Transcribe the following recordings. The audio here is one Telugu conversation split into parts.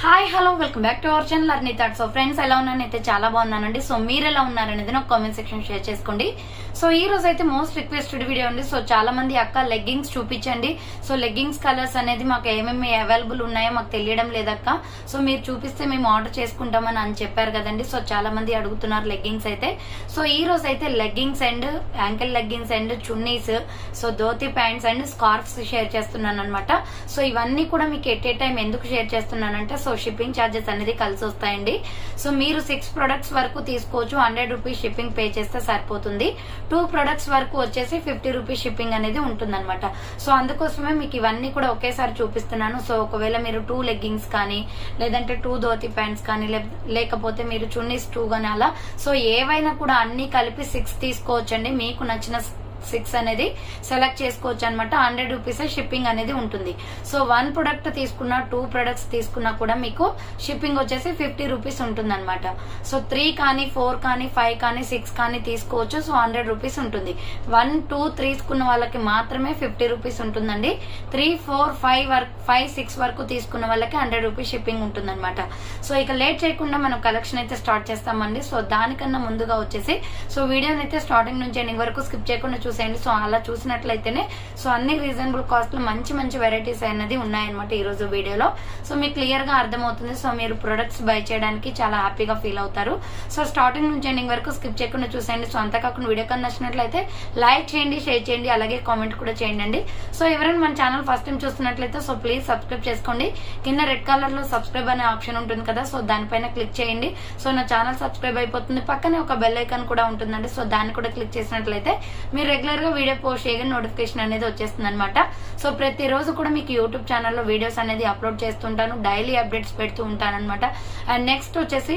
hi hello welcome back to our channel అర్నీ థాట్ సో ఫ్రెండ్స్ ఎలా ఉన్నాను అయితే చాలా బాగున్నానండి సో మీరు ఎలా ఉన్నారనేది నాకు కామెంట్ సెక్షన్ షేర్ చేసుకోండి సో ఈ రోజు అయితే మోస్ట్ రిక్వెస్టెడ్ వీడియో అండి సో చాలా మంది అక్క లెగ్గింగ్స్ చూపించండి సో లెగ్గింగ్స్ కలర్స్ అనేది మాకు ఏమేమి అవైలబుల్ ఉన్నాయో మాకు తెలియడం లేదక్క సో మీరు చూపిస్తే మేము ఆర్డర్ చేసుకుంటామని అని చెప్పారు కదండి సో చాలా మంది అడుగుతున్నారు లెగ్గింగ్స్ అయితే సో ఈ రోజు అయితే leggings and ankle leggings and chunnis so dhoti pants and scarfs share చేస్తున్నాను అనమాట సో ఇవన్నీ కూడా మీకు ఎట్ ఏ టైం ఎందుకు షేర్ చేస్తున్నానంటే సో షిప్పింగ్ ఛార్జెస్ అనేది కలిసి వస్తాయండి సో మీరు సిక్స్ ప్రొడక్ట్స్ వరకు తీసుకోవచ్చు హండ్రెడ్ రూపీస్ షిప్పింగ్ పే చేస్తే సరిపోతుంది టూ ప్రొడక్ట్స్ వరకు వచ్చేసి ఫిఫ్టీ రూపీస్ షిప్పింగ్ అనేది ఉంటుందన్నమాట సో అందుకోసమే మీకు ఇవన్నీ కూడా ఒకేసారి చూపిస్తున్నాను సో ఒకవేళ మీరు టూ లెగ్గింగ్స్ కానీ లేదంటే టూ ధోతి ప్యాంట్స్ కానీ లే- లేకపోతే మీరు చున్నీస్ టూ కానీ అలా సో ఏవైనా కూడా అన్ని కలిపి సిక్స్ తీసుకోవచ్చండి మీకు నచ్చిన సిక్స్ అనేది సెలెక్ట్ చేసుకోవచ్చు అనమాట హండ్రెడ్ రూపీస్ షిప్పింగ్ అనేది ఉంటుంది సో వన్ ప్రొడక్ట్ తీసుకున్నా టూ ప్రొడక్ట్స్ తీసుకున్నా కూడా మీకు షిప్పింగ్ వచ్చేసి ఫిఫ్టీ రూపీస్ ఉంటుంది అనమాట సో త్రీ కానీ ఫోర్ కానీ ఫైవ్ కానీ సిక్స్ కానీ తీసుకోవచ్చు సో హండ్రెడ్ రూపీస్ ఉంటుంది వన్ టూ తీసుకున్న వాళ్ళకి మాత్రమే ఫిఫ్టీ రూపీస్ ఉంటుందండి త్రీ ఫోర్ ఫైవ్ వరకు ఫైవ్ సిక్స్ వరకు తీసుకున్న వాళ్ళకి హండ్రెడ్ రూపీస్ షిప్పింగ్ ఉంటుంది అనమాట సో ఇక లేట్ చేయకుండా మనం కలెక్షన్ అయితే స్టార్ట్ చేస్తామండి సో దానికన్నా ముందుగా వచ్చేసి సో వీడియోని అయితే స్టార్టింగ్ నుంచి ఎండింగ్ వరకు స్కిప్ చేయకుండా చూసేయండి సో అలా చూసినట్లయితేనే సో అన్ని రీజనబుల్ కాస్ట్ లో మంచి మంచి వెరైటీస్ అనేది ఉన్నాయన్నమాట ఈ రోజు వీడియోలో సో మీకు క్లియర్ గా అర్థమవుతుంది సో మీరు ప్రొడక్ట్స్ బై చేయడానికి చాలా హ్యాపీగా ఫీల్ అవుతారు సో స్టార్టింగ్ నుంచి ఎండింగ్ వరకు స్కిప్ చేయకుండా చూసేయండి సో అంతేకాకుండా వీడియో కన్నా నచ్చినట్లయితే లైక్ చేయండి షేర్ చేయండి అలాగే కామెంట్ కూడా చేయండి సో ఎవరైనా మన ఛానల్ ఫస్ట్ టైం చూస్తున్నట్లయితే సో ప్లీజ్ సబ్స్క్రైబ్ చేసుకోండి కింద రెడ్ కలర్ లో సబ్స్క్రైబ్ అనే ఆప్షన్ ఉంటుంది కదా సో దానిపైన క్లిక్ చేయండి సో నా ఛానల్ సబ్స్క్రైబ్ అయిపోతుంది పక్కనే ఒక బెల్ ఐకాన్ కూడా ఉంటుందండి సో దాన్ని కూడా క్లిక్ చేసినట్లయితే మీరు రెగ్యులర్ గా వీడియో పోస్ట్ చేయగానే నోటిఫికేషన్ అనేది వచ్చేస్తుంది అనమాట సో ప్రతిరోజు కూడా మీకు యూట్యూబ్ ఛానల్లో వీడియోస్ అనేది అప్లోడ్ చేస్తుంటాను డైలీ అప్డేట్స్ పెడుతూ ఉంటాను అనమాట అండ్ నెక్స్ట్ వచ్చేసి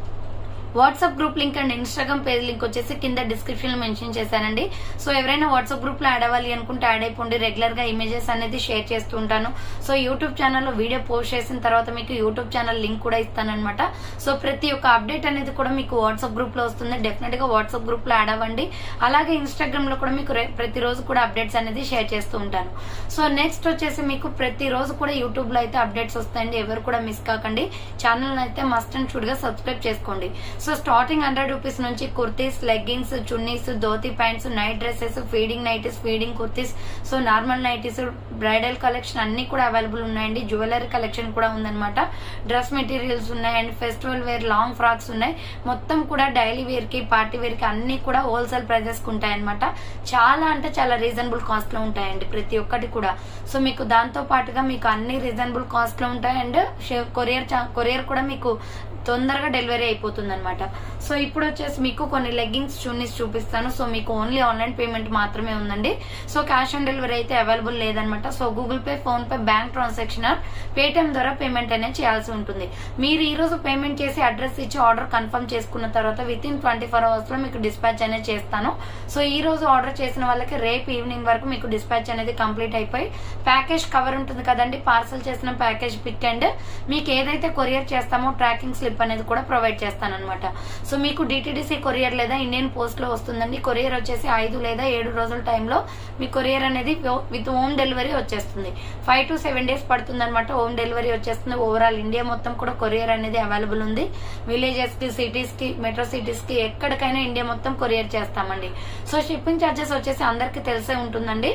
WhatsApp group link and Instagram page link వచ్చేసి కింద డిస్క్రిప్షన్ లో మెన్షన్ చేశానండి సో ఎవరైనా వాట్సాప్ గ్రూప్ లో యాడ్ అవ్వాలి అనుకుంటే యాడ్ అయిపోండి రెగ్యులర్ గా ఇమేజెస్ అనేది షేర్ చేస్తూ ఉంటాను సో యూట్యూబ్ ఛానల్లో వీడియో పోస్ట్ చేసిన తర్వాత మీకు యూట్యూబ్ ఛానల్ లింక్ కూడా ఇస్తానన్నమాట సో ప్రతి ఒక్క అప్డేట్ అనేది కూడా మీకు వాట్సాప్ గ్రూప్ లో వస్తుంది డెఫినెట్ గా వాట్సాప్ గ్రూప్ లో యాడ్ అవ్వండి అలాగే ఇన్స్టాగ్రామ్ లో కూడా మీకు రె- ప్రతిరోజు కూడా అప్డేట్స్ అనేది షేర్ చేస్తూ ఉంటాను సో నెక్స్ట్ వచ్చేసి మీకు ప్రతిరోజు కూడా యూట్యూబ్ లో అయితే అప్డేట్స్ వస్తాయండి ఎవరు కూడా మిస్ కాకండి ఛానల్ అయితే మస్ట్ అండ్ షుడ్ గా సబ్స్క్రైబ్ చేసుకోండి సో స్టార్టింగ్ హండ్రెడ్ రూపీస్ నుంచి kurtis leggings chunnis dhoti pants night dresses feeding nighties feeding kurtis so normal nighties bridal collection అన్ని కూడా అవైలబుల్ ఉన్నాయండి జ్యువెలరీ కలెక్షన్ కూడా ఉందన్నమాట డ్రెస్ మెటీరియల్స్ ఉన్నాయి and festival wear long frocks ఉన్నాయి మొత్తం కూడా డైలీ వేర్ కి పార్టీ వేర్ కి అన్ని కూడా హోల్సేల్ ప్రైజెస్ కి ఉంటాయన్నమాట చాలా అంటే చాలా రీజనబుల్ కాస్ట్ లో ఉంటాయండి ప్రతి ఒక్కటి కూడా సో మీకు దాంతో పాటుగా మీకు అన్ని రీజనబుల్ కాస్ట్ లో ఉంటాయి అండ్ కొరియర్ కొరియర్ కూడా మీకు తొందరగా డెలివరీ అయిపోతుంది అనమాట సో ఇప్పుడు వచ్చేసి మీకు కొన్ని లెగ్గింగ్స్ చున్నీస్ చూపిస్తాను సో మీకు ఓన్లీ ఆన్లైన్ పేమెంట్ మాత్రమే ఉందండి సో క్యాష్ ఆన్ డెలివరీ అయితే అవైలబుల్ లేదనమాట so Google Pay PhonePe bank transaction or Paytm ద్వారా పేమెంట్ అనేది చేయాల్సి ఉంటుంది మీరు ఈ రోజు పేమెంట్ చేసి అడ్రస్ ఇచ్చి ఆర్డర్ కన్ఫర్మ్ చేసుకున్న తర్వాత within twenty four hours లో మీకు డిస్పాచ్ అనేది చేస్తాను సో ఈ రోజు ఆర్డర్ చేసిన వాళ్ళకి రేపు ఈవినింగ్ వరకు మీకు డిస్పాచ్ అనేది కంప్లీట్ అయిపోయి ప్యాకేజ్ కవర్ ఉంటుంది కదండి పార్సల్ చేసిన ప్యాకేజ్ పిక్ అండ్ మీకు ఏదైతే కొరియర్ చేస్తామో ట్రాకింగ్ స్లిప్ అనేది కూడా ప్రొవైడ్ చేస్తాను అనమాట సో మీకు డిటిడిసి కొరియర్ లేదా ఇండియన్ పోస్ట్ లో వస్తుందండి కొరియర్ వచ్చేసి ఐదు లేదా ఏడు రోజుల టైంలో మీ కొరియర్ అనేది విత్ హోమ్ డెలివరీ వచ్చేస్తుంది ఫైవ్ టు సెవెన్ డేస్ పడుతుంది అనమాట హోమ్ డెలివరీ వచ్చేస్తుంది ఓవరాల్ ఇండియా మొత్తం కూడా కొరియర్ అనేది అవైలబుల్ ఉంది విలేజెస్ కి సిటీస్ కి మెట్రో సిటీస్ కి ఎక్కడికైనా ఇండియా మొత్తం కొరియర్ చేస్తామండి సో షిప్పింగ్ ఛార్జెస్ వచ్చేసి అందరికీ తెలిసే ఉంటుందండి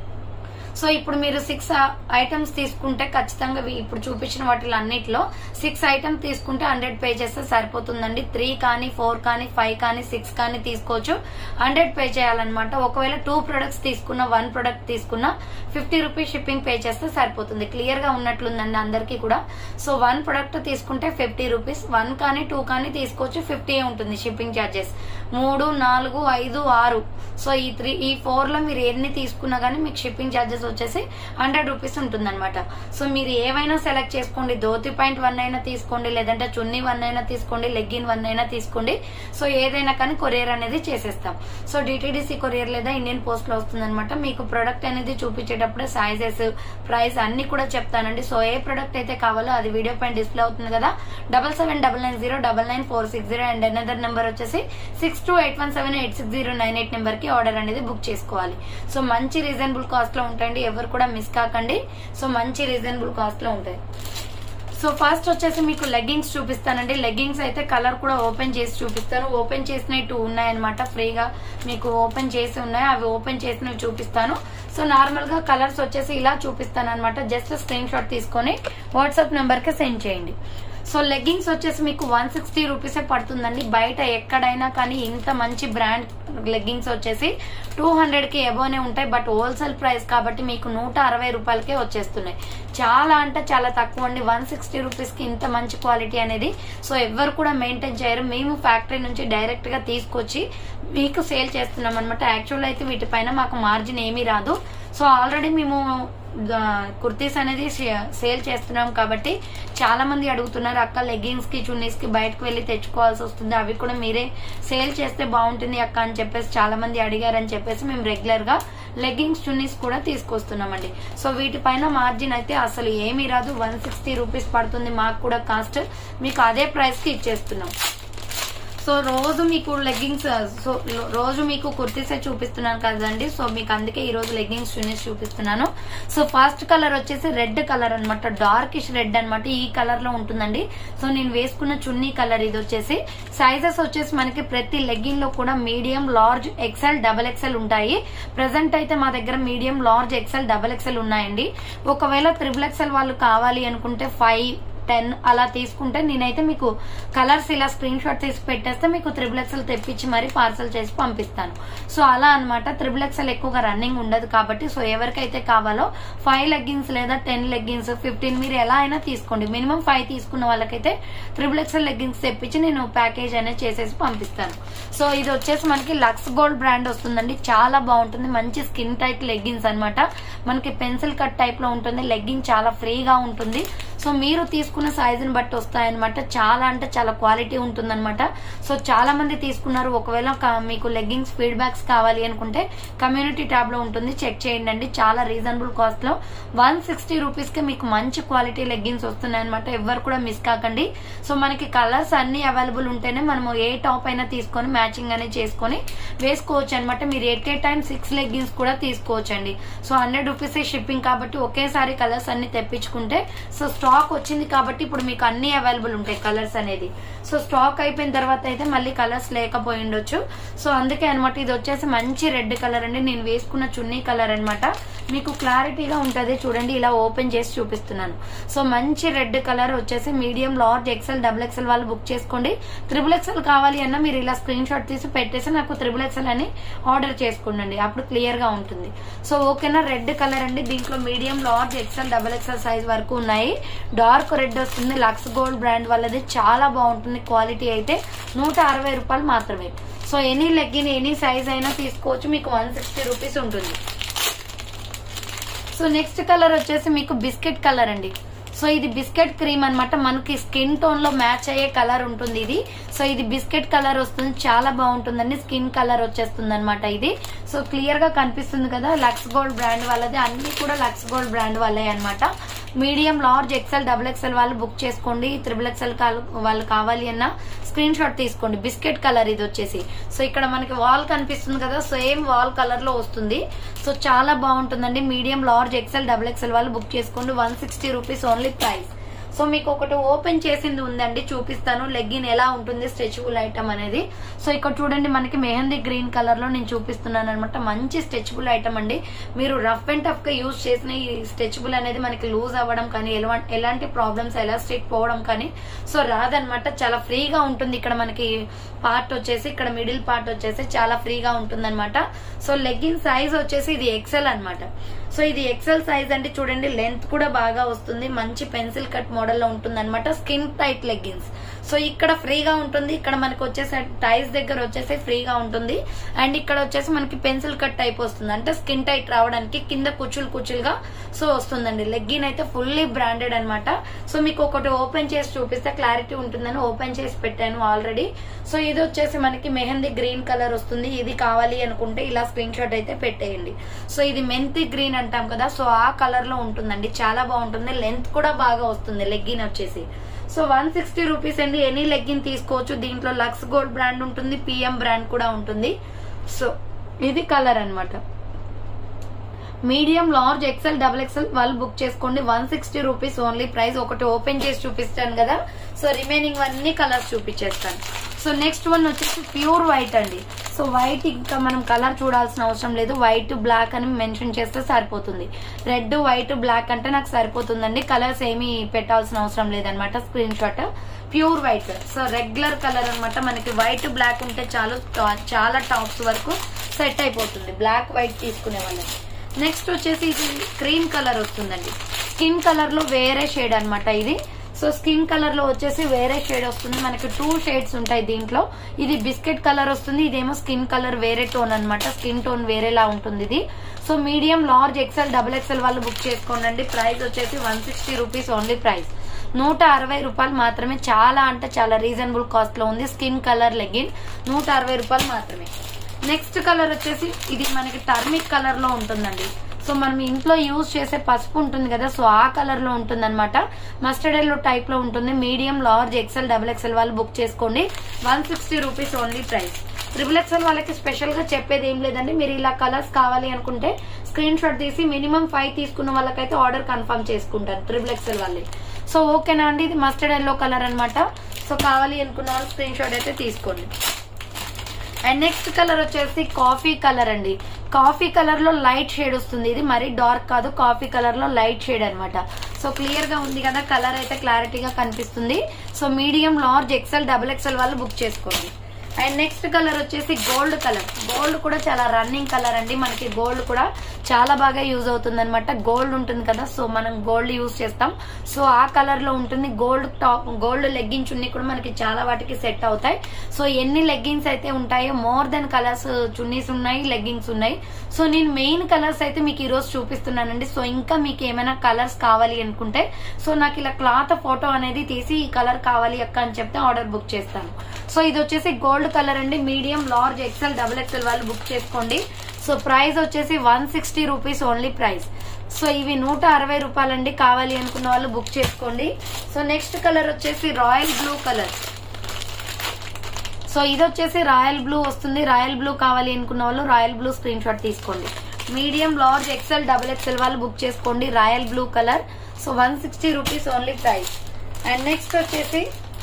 సో ఇప్పుడు మీరు సిక్స్ ఐటమ్స్ తీసుకుంటే ఖచ్చితంగా ఇవి ఇప్పుడు చూపించిన వాటిలో అన్నిటిలో సిక్స్ ఐటమ్స్ తీసుకుంటే హండ్రెడ్ పే చేస్తే సరిపోతుందండి త్రీ కానీ ఫోర్ కానీ ఫైవ్ కానీ సిక్స్ కానీ తీసుకోవచ్చు హండ్రెడ్ పే చేయాలన్నమాట ఒకవేళ టూ ప్రొడక్ట్స్ తీసుకున్న వన్ ప్రొడక్ట్ తీసుకున్న ఫిఫ్టీ రూపీస్ షిప్పింగ్ పే చేస్తే సరిపోతుంది క్లియర్ గా ఉన్నట్లుందండి అందరికీ కూడా సో వన్ ప్రొడక్ట్ తీసుకుంటే ఫిఫ్టీ రూపీస్ వన్ కానీ టూ కానీ తీసుకోవచ్చు ఫిఫ్టీ ఉంటుంది షిప్పింగ్ ఛార్జెస్ మూడు నాలుగు ఐదు ఆరు సో ఈ త్రీ ఈ ఫోర్ లో మీరు ఎన్ని తీసుకున్నా కానీ మీకు షిప్పింగ్ ఛార్జెస్ వచ్చేసి హండ్రెడ్ రూపీస్ ఉంటుందన్నమాట సో మీరు ఏవైనా సెలెక్ట్ చేసుకోండి ధోతి పాయింట్ వన్ అయినా తీసుకోండి లేదంటే చున్నీ వన్ అయినా తీసుకోండి లెగ్గిన్ వన్ అయినా తీసుకోండి సో ఏదైనా కానీ కొరియర్ అనేది చేసేస్తాం సో డిటిడిసి కొరియర్ లేదా ఇండియన్ పోస్ట్ లో వస్తుందన్నమాట మీకు ప్రొడక్ట్ అనేది చూపించేటప్పుడే సైజెస్ ప్రైస్ అన్ని కూడా చెప్తానండి సో ఏ ప్రొడక్ట్ అయితే కావాలో అది వీడియో పైన డిస్ప్లే అవుతుంది కదా double seven double nine zero double nine four six zero and another number వచ్చేసి six two eight one seven eight six zero nine eight number కి ఆర్డర్ అనేది బుక్ చేసుకోవాలి సో మంచి రీజనబుల్ కాస్ట్ లో ఉంటాయండి ఎవరు కూడా మిస్ కాకండి సో మంచి రీజనబుల్ కాస్ట్ లో ఉంటాయి సో సో ఫస్ట్ వచ్చేసి మీకు లెగ్గింగ్స్ చూపిస్తానండి లెగ్గింగ్స్ అయితే కలర్ కూడా ఓపెన్ చేసి చూపిస్తాను ఓపెన్ చేసినవి టూ ఉన్నాయన్నమాట ఫ్రీగా మీకు ఓపెన్ చేసి ఉన్నాయి అవి ఓపెన్ చేసినవి చూపిస్తాను సో నార్మల్ గా కలర్స్ వచ్చేసి ఇలా చూపిస్తాను అనమాట జస్ట్ స్క్రీన్ షాట్ తీసుకొని వాట్సాప్ నెంబర్ కి సెండ్ చేయండి సో లెగ్గింగ్స్ వచ్చేసి మీకు వన్ సిక్స్టీ రూపీసే పడుతుందండి బయట ఎక్కడైనా కానీ ఇంత మంచి బ్రాండ్ లెగ్గింగ్స్ వచ్చేసి టూ హండ్రెడ్ కి ఎబోనే ఉంటాయి బట్ హోల్సేల్ ప్రైస్ కాబట్టి మీకు నూట అరవై రూపాయలకే వచ్చేస్తున్నాయి చాలా అంటే చాలా తక్కువ అండి వన్ సిక్స్టీ రూపీస్ కి ఇంత మంచి క్వాలిటీ అనేది సో ఎవరు కూడా మెయింటైన్ చేయరు మేము ఫ్యాక్టరీ నుంచి డైరెక్ట్ గా తీసుకొచ్చి మీకు సేల్ చేస్తున్నాం అనమాట యాక్చువల్ అయితే వీటిపైన మాకు మార్జిన్ ఏమీ రాదు సో ఆల్రెడీ మేము కుర్తీస్ అనేది సేల్ చేస్తున్నాం కాబట్టి చాలా మంది అడుగుతున్నారు అక్క లెగ్గిన్స్ కి చున్నీస్ కి బయటకు వెళ్లి తెచ్చుకోవాల్సి వస్తుంది అవి కూడా మీరే సేల్ చేస్తే బాగుంటుంది అక్క అని చెప్పేసి చాలా మంది అడిగారని చెప్పేసి మేము రెగ్యులర్ గా లెగ్గింగ్స్ చున్నీస్ కూడా తీసుకొస్తున్నామండి సో వీటిపైన మార్జిన్ అయితే అసలు ఏమీ రాదు వన్ సిక్స్టీ రూపీస్ పడుతుంది మాకు కూడా కాస్ట్ మీకు అదే ప్రైస్ కి ఇచ్చేస్తున్నాం సో రోజు మీకు లెగ్గింగ్స్ సో రోజు మీకు కుర్తీసే చూపిస్తున్నాను కదండి సో మీకు అందుకే ఈ రోజు లెగ్గింగ్స్ చున్నీస్ చూపిస్తున్నాను సో ఫస్ట్ కలర్ వచ్చేసి రెడ్ కలర్ అనమాట డార్కిష్ రెడ్ అనమాట ఈ కలర్ లో ఉంటుందండి సో నేను వేసుకున్న చున్నీ కలర్ ఇది వచ్చేసి సైజెస్ వచ్చేసి మనకి ప్రతి లెగ్గింగ్ లో కూడా medium large XL double XL ఉంటాయి ప్రెసెంట్ అయితే మా దగ్గర medium large XL double XL ఉన్నాయండి ఒకవేళ త్రిబుల్ ఎక్సెల్ వాళ్ళు కావాలి అనుకుంటే ఫైవ్ టెన్ అలా తీసుకుంటే నేనైతే మీకు కలర్స్ ఇలా స్క్రీన్ షాట్ తీసి పెట్టేస్తే మీకు త్రిబుల్ ఎక్సెల్ తెప్పించి మరీ పార్సల్ చేసి పంపిస్తాను సో అలా అనమాట త్రిబుల్ ఎక్సెల్ ఎక్కువగా రన్నింగ్ ఉండదు కాబట్టి సో ఎవరికైతే కావాలో ఫైవ్ లెగ్గిన్స్ లేదా టెన్ లెగ్గిన్స్ ఫిఫ్టీన్ మీరు ఎలా అయినా తీసుకోండి మినిమం ఫైవ్ తీసుకున్న వాళ్ళకైతే త్రిబుల్ ఎక్సెల్ లెగ్గిన్స్ తెప్పించి నేను ప్యాకేజ్ అనేది చేసేసి పంపిస్తాను సో ఇది వచ్చేసి మనకి లక్స్ గోల్డ్ బ్రాండ్ వస్తుందండి చాలా బాగుంటుంది మంచి స్కిన్ టైట్ లెగ్గిన్స్ అనమాట మనకి పెన్సిల్ కట్ టైప్ లో ఉంటుంది లెగ్గింగ్ చాలా ఫ్రీగా ఉంటుంది సో మీరు తీసుకున్న సైజుని బట్టి వస్తాయన్నమాట చాలా అంటే చాలా క్వాలిటీ ఉంటుందన్నమాట సో చాలా మంది తీసుకున్నారు ఒకవేళ మీకు లెగ్గింగ్స్ ఫీడ్బ్యాక్స్ కావాలి అనుకుంటే కమ్యూనిటీ ట్యాబ్ లో ఉంటుంది చెక్ చేయండి అండి చాలా రీజనబుల్ కాస్ట్ లో వన్ సిక్స్టీ రూపీస్ కి మీకు మంచి క్వాలిటీ లెగ్గింగ్స్ వస్తున్నాయి అనమాట ఎవరు కూడా మిస్ కాకండి సో మనకి కలర్స్ అన్ని అవైలబుల్ ఉంటేనే మనము ఏ టాప్ అయినా తీసుకొని మ్యాచింగ్ అనేది చేసుకొని వేసుకోవచ్చు అనమాట మీరు at a time six leggings కూడా తీసుకోవచ్చు అండి సో హండ్రెడ్ రూపీస్ షిప్పింగ్ కాబట్టి ఒకేసారి కలర్స్ అన్ని తెప్పించుకుంటే సో స్టాక్ వచ్చింది కాబట్టి ఇప్పుడు మీకు అన్ని అవైలబుల్ ఉంటాయి కలర్స్ అనేది సో స్టాక్ అయిపోయిన తర్వాత అయితే మళ్ళీ కలర్స్ లేకపోయి ఉండొచ్చు సో అందుకే అనమాట ఇది వచ్చేసి మంచి రెడ్ కలర్ అండి నేను వేసుకున్న చున్నీ కలర్ అనమాట మీకు క్లారిటీగా ఉంటది చూడండి ఇలా ఓపెన్ చేసి చూపిస్తున్నాను సో మంచి రెడ్ కలర్ వచ్చేసి medium large XL double XL వాళ్ళు బుక్ చేసుకోండి త్రిబుల్ ఎక్సెల్ కావాలి అన్నా మీరు ఇలా స్క్రీన్ షాట్ తీసి పెట్టేసి నాకు త్రిబుల్ ఎక్సెల్ అని ఆర్డర్ చేసుకోండి అప్పుడు క్లియర్ గా ఉంటుంది సో ఓకేనా రెడ్ కలర్ అండి దీంట్లో medium large XL double XL size వరకు ఉన్నాయి డార్క్ రెడ్ వస్తుంది లక్స్ గోల్డ్ బ్రాండ్ వాళ్ళది చాలా బాగుంటుంది క్వాలిటీ అయితే నూట అరవై రూపాయలు మాత్రమే so any legging any size అయినా తీసుకోవచ్చు మీకు వన్ సిక్స్టీ రూపీస్ ఉంటుంది సో నెక్స్ట్ కలర్ వచ్చేసి మీకు బిస్కెట్ కలర్ అండి సో ఇది బిస్కెట్ క్రీమ్ అనమాట మనకి స్కిన్ టోన్ లో మ్యాచ్ అయ్యే కలర్ ఉంటుంది ఇది సో ఇది బిస్కెట్ కలర్ వస్తుంది చాలా బాగుంటుందండి స్కిన్ కలర్ వచ్చేస్తుంది అనమాట ఇది సో క్లియర్ గా కనిపిస్తుంది కదా లక్స్ గోల్డ్ బ్రాండ్ వాళ్ళది అన్ని కూడా లక్స్ గోల్డ్ బ్రాండ్ వాళ్ళే అనమాట medium large XL double XL వాళ్ళు బుక్ చేసుకోండి త్రిబుల్ ఎక్సెల్ వాళ్ళు కావాలి అన్న స్క్రీన్ షాట్ తీసుకోండి బిస్కెట్ కలర్ ఇది వచ్చేసి సో ఇక్కడ మనకి వాల్ కనిపిస్తుంది కదా సేమ్ వాల్ కలర్ లో వస్తుంది సో చాలా బాగుంటుందండి medium large XL double XL వాళ్ళు బుక్ చేసుకోండి one sixty rupees only price so మీకు ఒకటి ఓపెన్ చేసింది ఉందండి చూపిస్తాను లెగ్గిన్ ఎలా ఉంటుంది స్ట్రెచబుల్ ఐటమ్ అనేది సో ఇక్కడ చూడండి మనకి మెహందీ గ్రీన్ కలర్ లో నేను చూపిస్తున్నాను అనమాట మంచి స్ట్రెచబుల్ ఐటమ్ అండి మీరు రఫ్ అండ్ టఫ్ గా యూజ్ చేసిన ఈ స్ట్రెచబుల్ అనేది మనకి లూజ్ అవ్వడం కానీ ఎలవ- ఎలాంటి ప్రాబ్లమ్స్ ఎలాస్టిక్ పోవడం కానీ సో రాదనమాట చాలా ఫ్రీగా ఉంటుంది ఇక్కడ మనకి పార్ట్ వచ్చేసి ఇక్కడ మిడిల్ పార్ట్ వచ్చేసి చాలా ఫ్రీగా ఉంటుంది సో లెగ్గిన్ సైజ్ వచ్చేసి ఇది ఎక్సెల్ అన్నమాట సో ఇది ఎక్సెల్ సైజ్ అంటే చూడండి లెంత్ కూడా బాగా వస్తుంది మంచి పెన్సిల్ కట్ మోడల్ లో ఉంటుంది అనమాట స్కిన్ టైట్ లెగ్గిన్స్ సో ఇక్కడ ఫ్రీగా ఉంటుంది ఇక్కడ మనకి వచ్చేసి టైస్ దగ్గర వచ్చేసి ఫ్రీగా ఉంటుంది అండ్ ఇక్కడ వచ్చేసి మనకి పెన్సిల్ కట్ టైప్ వస్తుంది అంటే స్కిన్ టైట్ రావడానికి కింద కుచ్చులు కుచ్చులుగా సో వస్తుందండి లెగ్గిన్ అయితే ఫుల్లీ బ్రాండెడ్ అన్నమాట సో మీకు ఒకటి ఓపెన్ చేసి చూపిస్తే క్లారిటీ ఉంటుందని ఓపెన్ చేసి పెట్టాను ఆల్రెడీ సో ఇది వచ్చేసి మనకి మెహందీ గ్రీన్ కలర్ వస్తుంది ఇది కావాలి అనుకుంటే ఇలా స్క్రీన్ షాట్ అయితే పెట్టేయండి సో ఇది మెంతి గ్రీన్ అంటాం కదా సో ఆ కలర్ లో ఉంటుందండి చాలా బాగుంటుంది లెంత్ కూడా బాగా వస్తుంది లెగ్గిన్ వచ్చేసి సో వన్ సిక్స్టీ రూపీస్ అండి ఎనీ లెగ్గిన్ తీసుకోవచ్చు దీంట్లో లక్స్ గోల్డ్ బ్రాండ్ ఉంటుంది పిఎం బ్రాండ్ కూడా ఉంటుంది సో ఇది కలర్ అన్నమాట medium large XL double XL వాళ్ళు బుక్ చేసుకోండి one sixty rupees only price ఒకటి ఓపెన్ చేసి చూపిస్తాను కదా సో రిమైనింగ్ అన్ని కలర్స్ చూపించేస్తాను సో నెక్స్ట్ వన్ వచ్చేసి ప్యూర్ వైట్ అండి సో వైట్ ఇంకా మనం కలర్ చూడాల్సిన అవసరం లేదు వైట్ బ్లాక్ అని మెన్షన్ చేస్తే సరిపోతుంది రెడ్ వైట్ బ్లాక్ అంటే నాకు సరిపోతుందండి కలర్స్ ఏమీ పెట్టాల్సిన అవసరం లేదనమాట screenshot pure white so regular colour అన్నమాట మనకి వైట్ బ్లాక్ ఉంటే చాలు టా- చాలా టాప్స్ వరకు సెట్ అయిపోతుంది బ్లాక్ వైట్ తీసుకునే వాళ్ళకి నెక్స్ట్ వచ్చేసి ఇది క్రీమ్ కలర్ వస్తుందండి స్కిన్ కలర్ లో వేరే షేడ్ అన్నమాట ఇది సో స్కిన్ కలర్ లో వచ్చేసి వేరే షేడ్ వస్తుంది మనకి టూ షేడ్స్ ఉంటాయి దీంట్లో ఇది బిస్కెట్ కలర్ వస్తుంది ఇదేమో స్కిన్ కలర్ వేరే టోన్ అన్నమాట స్కిన్ టోన్ వేరేలా ఉంటుంది ఇది so medium large XL double XL వాళ్ళు బుక్ చేసుకోండి ప్రైస్ వచ్చేసి one sixty rupees only price నూట అరవై రూపాయలు మాత్రమే చాలా అంటే చాలా రీజనబుల్ కాస్ట్ లో ఉంది స్కిన్ కలర్ లెగిన్ నూట అరవై రూపాయలు మాత్రమే నెక్స్ట్ కలర్ వచ్చేసి ఇది మనకి టర్మిక్ కలర్ లో ఉంటుందండి సో మనం ఇంట్లో యూజ్ చేసే పసుపు ఉంటుంది కదా సో ఆ కలర్ లో ఉంటుంది అనమాట మస్టర్డ్ ఎల్లో టైప్ లో ఉంటుంది medium large XL double XL వాళ్ళు బుక్ చేసుకోండి one sixty rupees only price triple XL వాళ్ళకి స్పెషల్ గా చెప్పేది ఏం లేదండి మీరు ఇలా కలర్స్ కావాలి అనుకుంటే స్క్రీన్ షాట్ తీసి మినిమం ఫైవ్ తీసుకున్న వాళ్ళకైతే ఆర్డర్ కన్ఫర్మ్ చేసుకుంటారు ట్రిపుల్ ఎక్సెల్ వాళ్ళే సో ఓకేనా అండి ఇది మస్టర్డ్ ఎల్లో కలర్ అన్నమాట సో కావాలి అనుకున్న వాళ్ళు స్క్రీన్ షాట్ అయితే తీసుకోండి అండ్ నెక్స్ట్ కలర్ వచ్చేసి కాఫీ కలర్ అండి కాఫీ కలర్ లో లైట్ షేడ్ వస్తుంది ఇది మరీ డార్క్ కాదు కాఫీ కలర్ లో లైట్ షేడ్ అన్నమాట సో క్లియర్ గా ఉంది కదా కలర్ అయితే క్లారిటీగా కనిపిస్తుంది so medium large XL double XL వాళ్ళు బుక్ చేసుకోండి అండ్ నెక్స్ట్ కలర్ వచ్చేసి గోల్డ్ కలర్ గోల్డ్ కూడా చాలా రన్నింగ్ కలర్ అండి మనకి గోల్డ్ కూడా చాలా బాగా యూజ్ అవుతుంది అనమాట గోల్డ్ ఉంటుంది కదా సో మనం గోల్డ్ యూజ్ చేస్తాం సో ఆ కలర్ లో ఉంటుంది gold top gold leggings chunni కూడా మనకి చాలా వాటికి సెట్ అవుతాయి సో ఎన్ని లెగ్గిన్స్ అయితే ఉంటాయో మోర్ దెన్ కలర్స్ చున్నీస్ ఉన్నాయి లెగ్గింగ్స్ ఉన్నాయి సో నేను మెయిన్ కలర్స్ అయితే మీకు ఈ రోజు చూపిస్తున్నానండి సో ఇంకా మీకు ఏమైనా కలర్స్ కావాలి అనుకుంటే సో నాకు ఇలా క్లాత్ ఫోటో అనేది తీసి ఈ కలర్ కావాలి అక్క అని చెప్తే ఆర్డర్ బుక్ చేస్తాను సో ఇది వచ్చేసి గోల్డ్ కలర్ అండి medium large XL double XL వాళ్ళు బుక్ చేసుకోండి సో ప్రైస్ వచ్చేసి one sixty rupees only price so ఇవి నూట అరవై రూపాయలండి కావాలి అనుకున్న వాళ్ళు బుక్ చేసుకోండి సో నెక్స్ట్ కలర్ వచ్చేసి రాయల్ బ్లూ కలర్ సో ఇది వచ్చేసి రాయల్ బ్లూ వస్తుంది రాయల్ బ్లూ కావాలి అనుకున్న వాళ్ళు రాయల్ బ్లూ స్క్రీన్ షాట్ తీసుకోండి medium large XL double XL వాళ్ళు బుక్ చేసుకోండి royal blue colour so one sixty rupees only price and next వచ్చేసి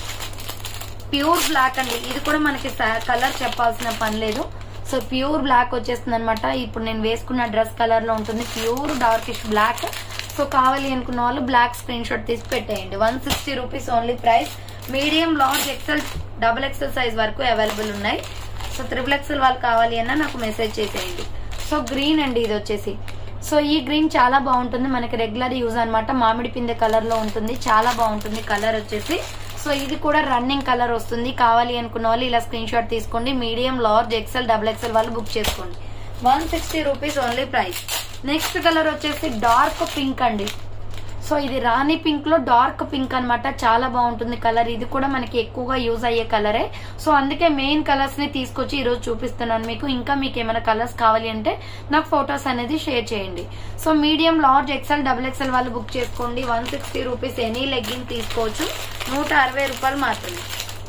ప్యూర్ బ్లాక్ అండి ఇది కూడా మనకి కలర్ చెప్పాల్సిన పని లేదు సో ప్యూర్ బ్లాక్ వచ్చేస్తుంది అనమాట ఇప్పుడు నేను వేసుకున్న డ్రెస్ కలర్ లో ఉంటుంది ప్యూర్ డార్కిష్ బ్లాక్ సో కావాలి అనుకున్న వాళ్ళు బ్లాక్ స్క్రీన్ షాట్ తీసి పెట్టేయండి one sixty rupees only price medium large XL double XL size వరకు అవైలబుల్ ఉన్నాయి సో త్రిబుల్ ఎక్సెల్ వాళ్ళు కావాలి అన్నా నాకు మెసేజ్ చేసేయండి సో గ్రీన్ అండి ఇది వచ్చేసి సో ఈ గ్రీన్ చాలా బాగుంటుంది మనకి రెగ్యులర్ యూజ్ అన్నమాట మామిడి పిందె కలర్ లో ఉంటుంది చాలా బాగుంటుంది కలర్ వచ్చేసి సో ఇది కూడా రన్నింగ్ కలర్ వస్తుంది కావాలి అనుకున్న వాళ్ళు ఇలా స్క్రీన్ షాట్ తీసుకోండి medium large XL double XL వాళ్ళు బుక్ చేసుకోండి one sixty rupees only price next colour వచ్చేసి డార్క్ పింక్ అండి సో ఇది రాణి పింక్ లో డార్క్ పింక్ అన్నమాట చాలా బాగుంటుంది కలర్ ఇది కూడా మనకి ఎక్కువగా యూజ్ అయ్యే కలరే సో అందుకే మెయిన్ కలర్స్ ని తీసుకొచ్చి ఈ రోజు చూపిస్తున్నాను మీకు ఇంకా మీకు ఏమైనా కలర్స్ కావాలి అంటే నాకు ఫొటోస్ అనేది షేర్ చేయండి so medium large XL double XL వాళ్ళు బుక్ చేసుకోండి one sixty rupees any legging తీసుకోవచ్చు నూట అరవై రూపాయలు మాత్రమే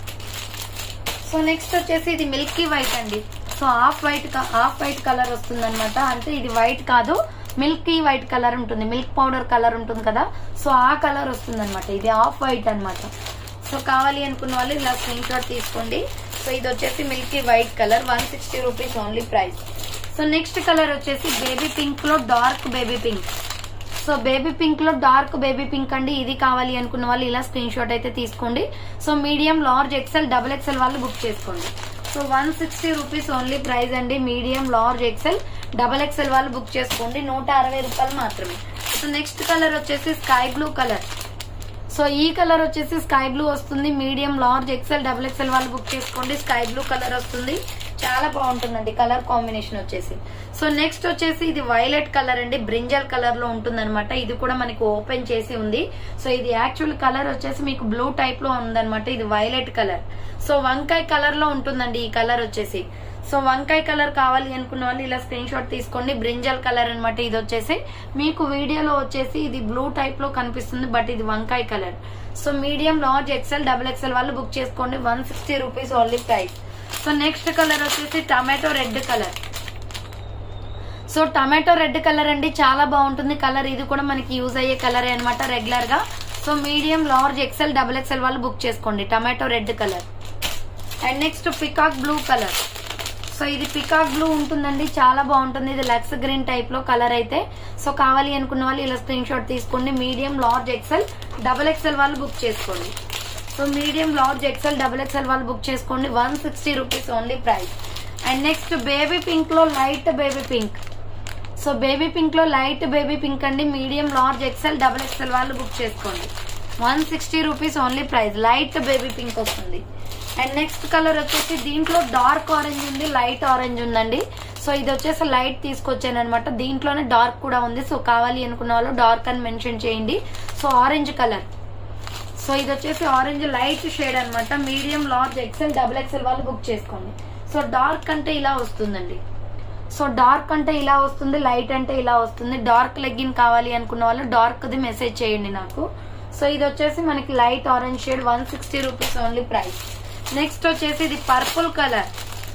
సో నెక్స్ట్ వచ్చేసి ఇది మిల్కీ వైట్ అండి so half white half white colour వస్తుంది అనమాట అంటే ఇది వైట్ కాదు మిల్కీ వైట్ కలర్ ఉంటుంది మిల్క్ పౌడర్ కలర్ ఉంటుంది కదా సో ఆ కలర్ వస్తుంది అనమాట ఇది హాఫ్ వైట్ అన్నమాట సో కావాలి అనుకున్న వాళ్ళు ఇలా స్క్రీన్ షాట్ తీసుకోండి సో ఇది వచ్చేసి milky white colour one sixty rupees only price so next colour వచ్చేసి బేబీ పింక్ లో dark baby pink so baby pink లో డార్క్ బేబీ పింక్ అండి ఇది కావాలి అనుకున్న వాళ్ళు ఇలా స్క్రీన్ షాట్ అయితే తీసుకోండి so medium large XL double XL వాళ్ళు బుక్ చేసుకోండి so one sixty rupees only price అండి medium large XL double XL వాళ్ళు బుక్ చేసుకోండి నూట అరవై రూపాయలు మాత్రమే సో నెక్స్ట్ కలర్ వచ్చేసి స్కై బ్లూ కలర్ సో ఈ కలర్ వచ్చేసి స్కై బ్లూ వస్తుంది medium large XL double XL వాళ్ళు బుక్ చేసుకోండి స్కై బ్లూ కలర్ వస్తుంది చాలా బాగుంటుందండి కలర్ కాంబినేషన్ వచ్చేసి సో నెక్స్ట్ వచ్చేసి ఇది వైలెట్ కలర్ అండి బ్రింజల్ కలర్ లో ఉంటుంది ఇది కూడా మనకి ఓపెన్ చేసి ఉంది సో ఇది యాక్చువల్ కలర్ వచ్చేసి మీకు బ్లూ టైప్ లో ఉందన్నమాట ఇది వైలెట్ కలర్ సో వంకాయ కలర్ లో ఉంటుందండి ఈ కలర్ వచ్చేసి సో వంకాయ కలర్ కావాలి అనుకున్న వాళ్ళు ఇలా స్క్రీన్ షాట్ తీసుకోండి బ్రింజల్ కలర్ అన్నమాట ఇది వచ్చేసి మీకు వీడియోలో వచ్చేసి ఇది బ్లూ టైప్ లో కనిపిస్తుంది బట్ ఇది వంకాయ colour so medium large XL double XL వాళ్ళు బుక్ చేసుకోండి one sixty rupees only price so next colour వచ్చేసి tomato red colour so tomato red colour అండి చాలా బాగుంటుంది కలర్ ఇది కూడా మనకి యూజ్ అయ్యే కలర్ అనమాట రెగ్యులర్ గా so medium large XL double XL వాళ్ళు బుక్ చేసుకోండి tomato red colour and next peacock blue colour so ఇది పికాక్ బ్లూ ఉంటుందండి చాలా బాగుంటుంది ఇది లక్స్ గ్రీన్ టైప్ లో కలర్ అయితే సో కావాలి అనుకున్న వాళ్ళు ఇలా స్క్రీన్ షాట్ తీసుకోండి medium large XL double XL వాళ్ళు బుక్ చేసుకోండి so medium large XL double XL వాళ్ళు బుక్ చేసుకోండి one sixty rupees only price and next baby pink లో light baby pink so baby pink లో లైట్ బేబీ పింక్ అండి medium large XL double XL వాళ్ళు బుక్ చేసుకోండి one sixty rupees only price light baby pink వస్తుంది అండ్ నెక్స్ట్ కలర్ వచ్చేసి దీంట్లో డార్క్ ఆరెంజ్ ఉంది లైట్ ఆరెంజ్ ఉందండి సో ఇది వచ్చేసి లైట్ తీసుకొచ్చాను అనమాట దీంట్లోనే డార్క్ కూడా ఉంది సో కావాలి అనుకున్న వాళ్ళు డార్క్ అని మెన్షన్ చేయండి సో ఆరెంజ్ కలర్ సో ఇది వచ్చేసి ఆరెంజ్ లైట్ షేడ్ అన్నమాట medium large XL double XL వాళ్ళు బుక్ చేసుకోండి సో డార్క్ అంటే ఇలా వస్తుందండి సో డార్క్ అంటే ఇలా వస్తుంది లైట్ అంటే ఇలా వస్తుంది డార్క్ లెగ్గిన్ కావాలి అనుకున్న వాళ్ళు డార్క్ ది మెసేజ్ చేయండి నాకు సో ఇది వచ్చేసి మనకి light orange shade one sixty rupees only price next వచ్చేసి ఇది purple colour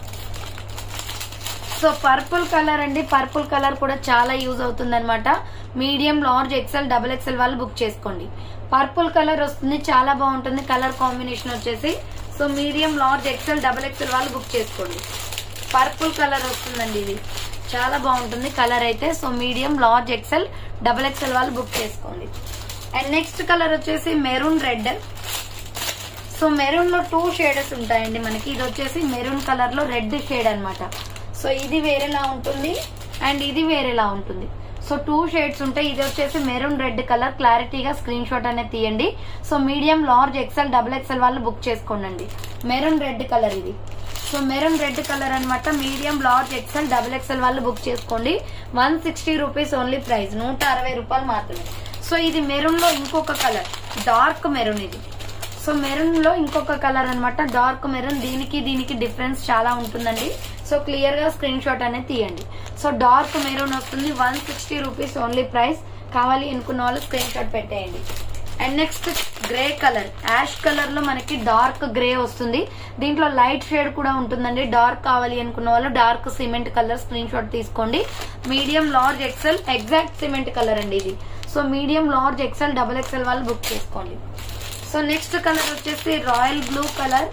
so purple colour అండి పర్పుల్ కలర్ కూడా చాలా యూజ్ అవుతుంది అనమాట medium large XL double XL వాళ్ళు బుక్ చేసుకోండి పర్పుల్ కలర్ వస్తుంది చాలా బాగుంటుంది కలర్ కాంబినేషన్ వచ్చేసి so medium large XL double XL వాళ్ళు బుక్ చేసుకోండి పర్పుల్ కలర్ వస్తుందండి ఇది చాలా బాగుంటుంది కలర్ అయితే so medium large XL double XL వాళ్ళు బుక్ చేసుకోండి అండ్ నెక్స్ట్ కలర్ వచ్చేసి మెరూన్ రెడ్ సో మెరూన్ లో టూ షేడ్స్ ఉంటాయండి మనకి ఇది వచ్చేసి మెరూన్ కలర్ లో రెడ్ షేడ్ అన్నమాట సో ఇది వేరేలా ఉంటుంది అండ్ ఇది వేరేలా ఉంటుంది సో టూ షేడ్స్ ఉంటాయి ఇది వచ్చేసి మెరూన్ రెడ్ కలర్ క్లారిటీగా స్క్రీన్ షాట్ అనేది తీయండి so medium large XL double XL వాళ్ళు బుక్ చేసుకోండి మెరూన్ రెడ్ కలర్ ఇది సో మెరూన్ రెడ్ కలర్ అన్నమాట medium large XL double XL వాళ్ళు బుక్ చేసుకోండి one sixty rupees only price నూట అరవై రూపాయలు మాత్రమే సో ఇది మెరూన్ లో ఇంకొక కలర్ డార్క్ మెరూన్ ఇది సో మెరూన్ లో ఇంకొక కలర్ అన్నమాట డార్క్ మెరూన్ దీనికి దీనికి డిఫరెన్స్ చాలా ఉంటుందండి సో క్లియర్ గా స్క్రీన్ షాట్ అనేది తీయండి సో డార్క్ మెరూన్ వస్తుంది one sixty rupees only price కావాలి అనుకున్న వాళ్ళు స్క్రీన్ షాట్ పెట్టేయండి and next grey colour ash colour లో మనకి డార్క్ గ్రే వస్తుంది దీంట్లో లైట్ షేడ్ కూడా ఉంటుందండి డార్క్ కావాలి అనుకున్న వాళ్ళు dark cement colour screen shot తీసుకోండి medium large XL exact cement colour అండి ఇది so medium large XL double XL వాళ్ళు బుక్ చేసుకోండి సో నెక్స్ట్ కలర్ వచ్చేసి royal blue colour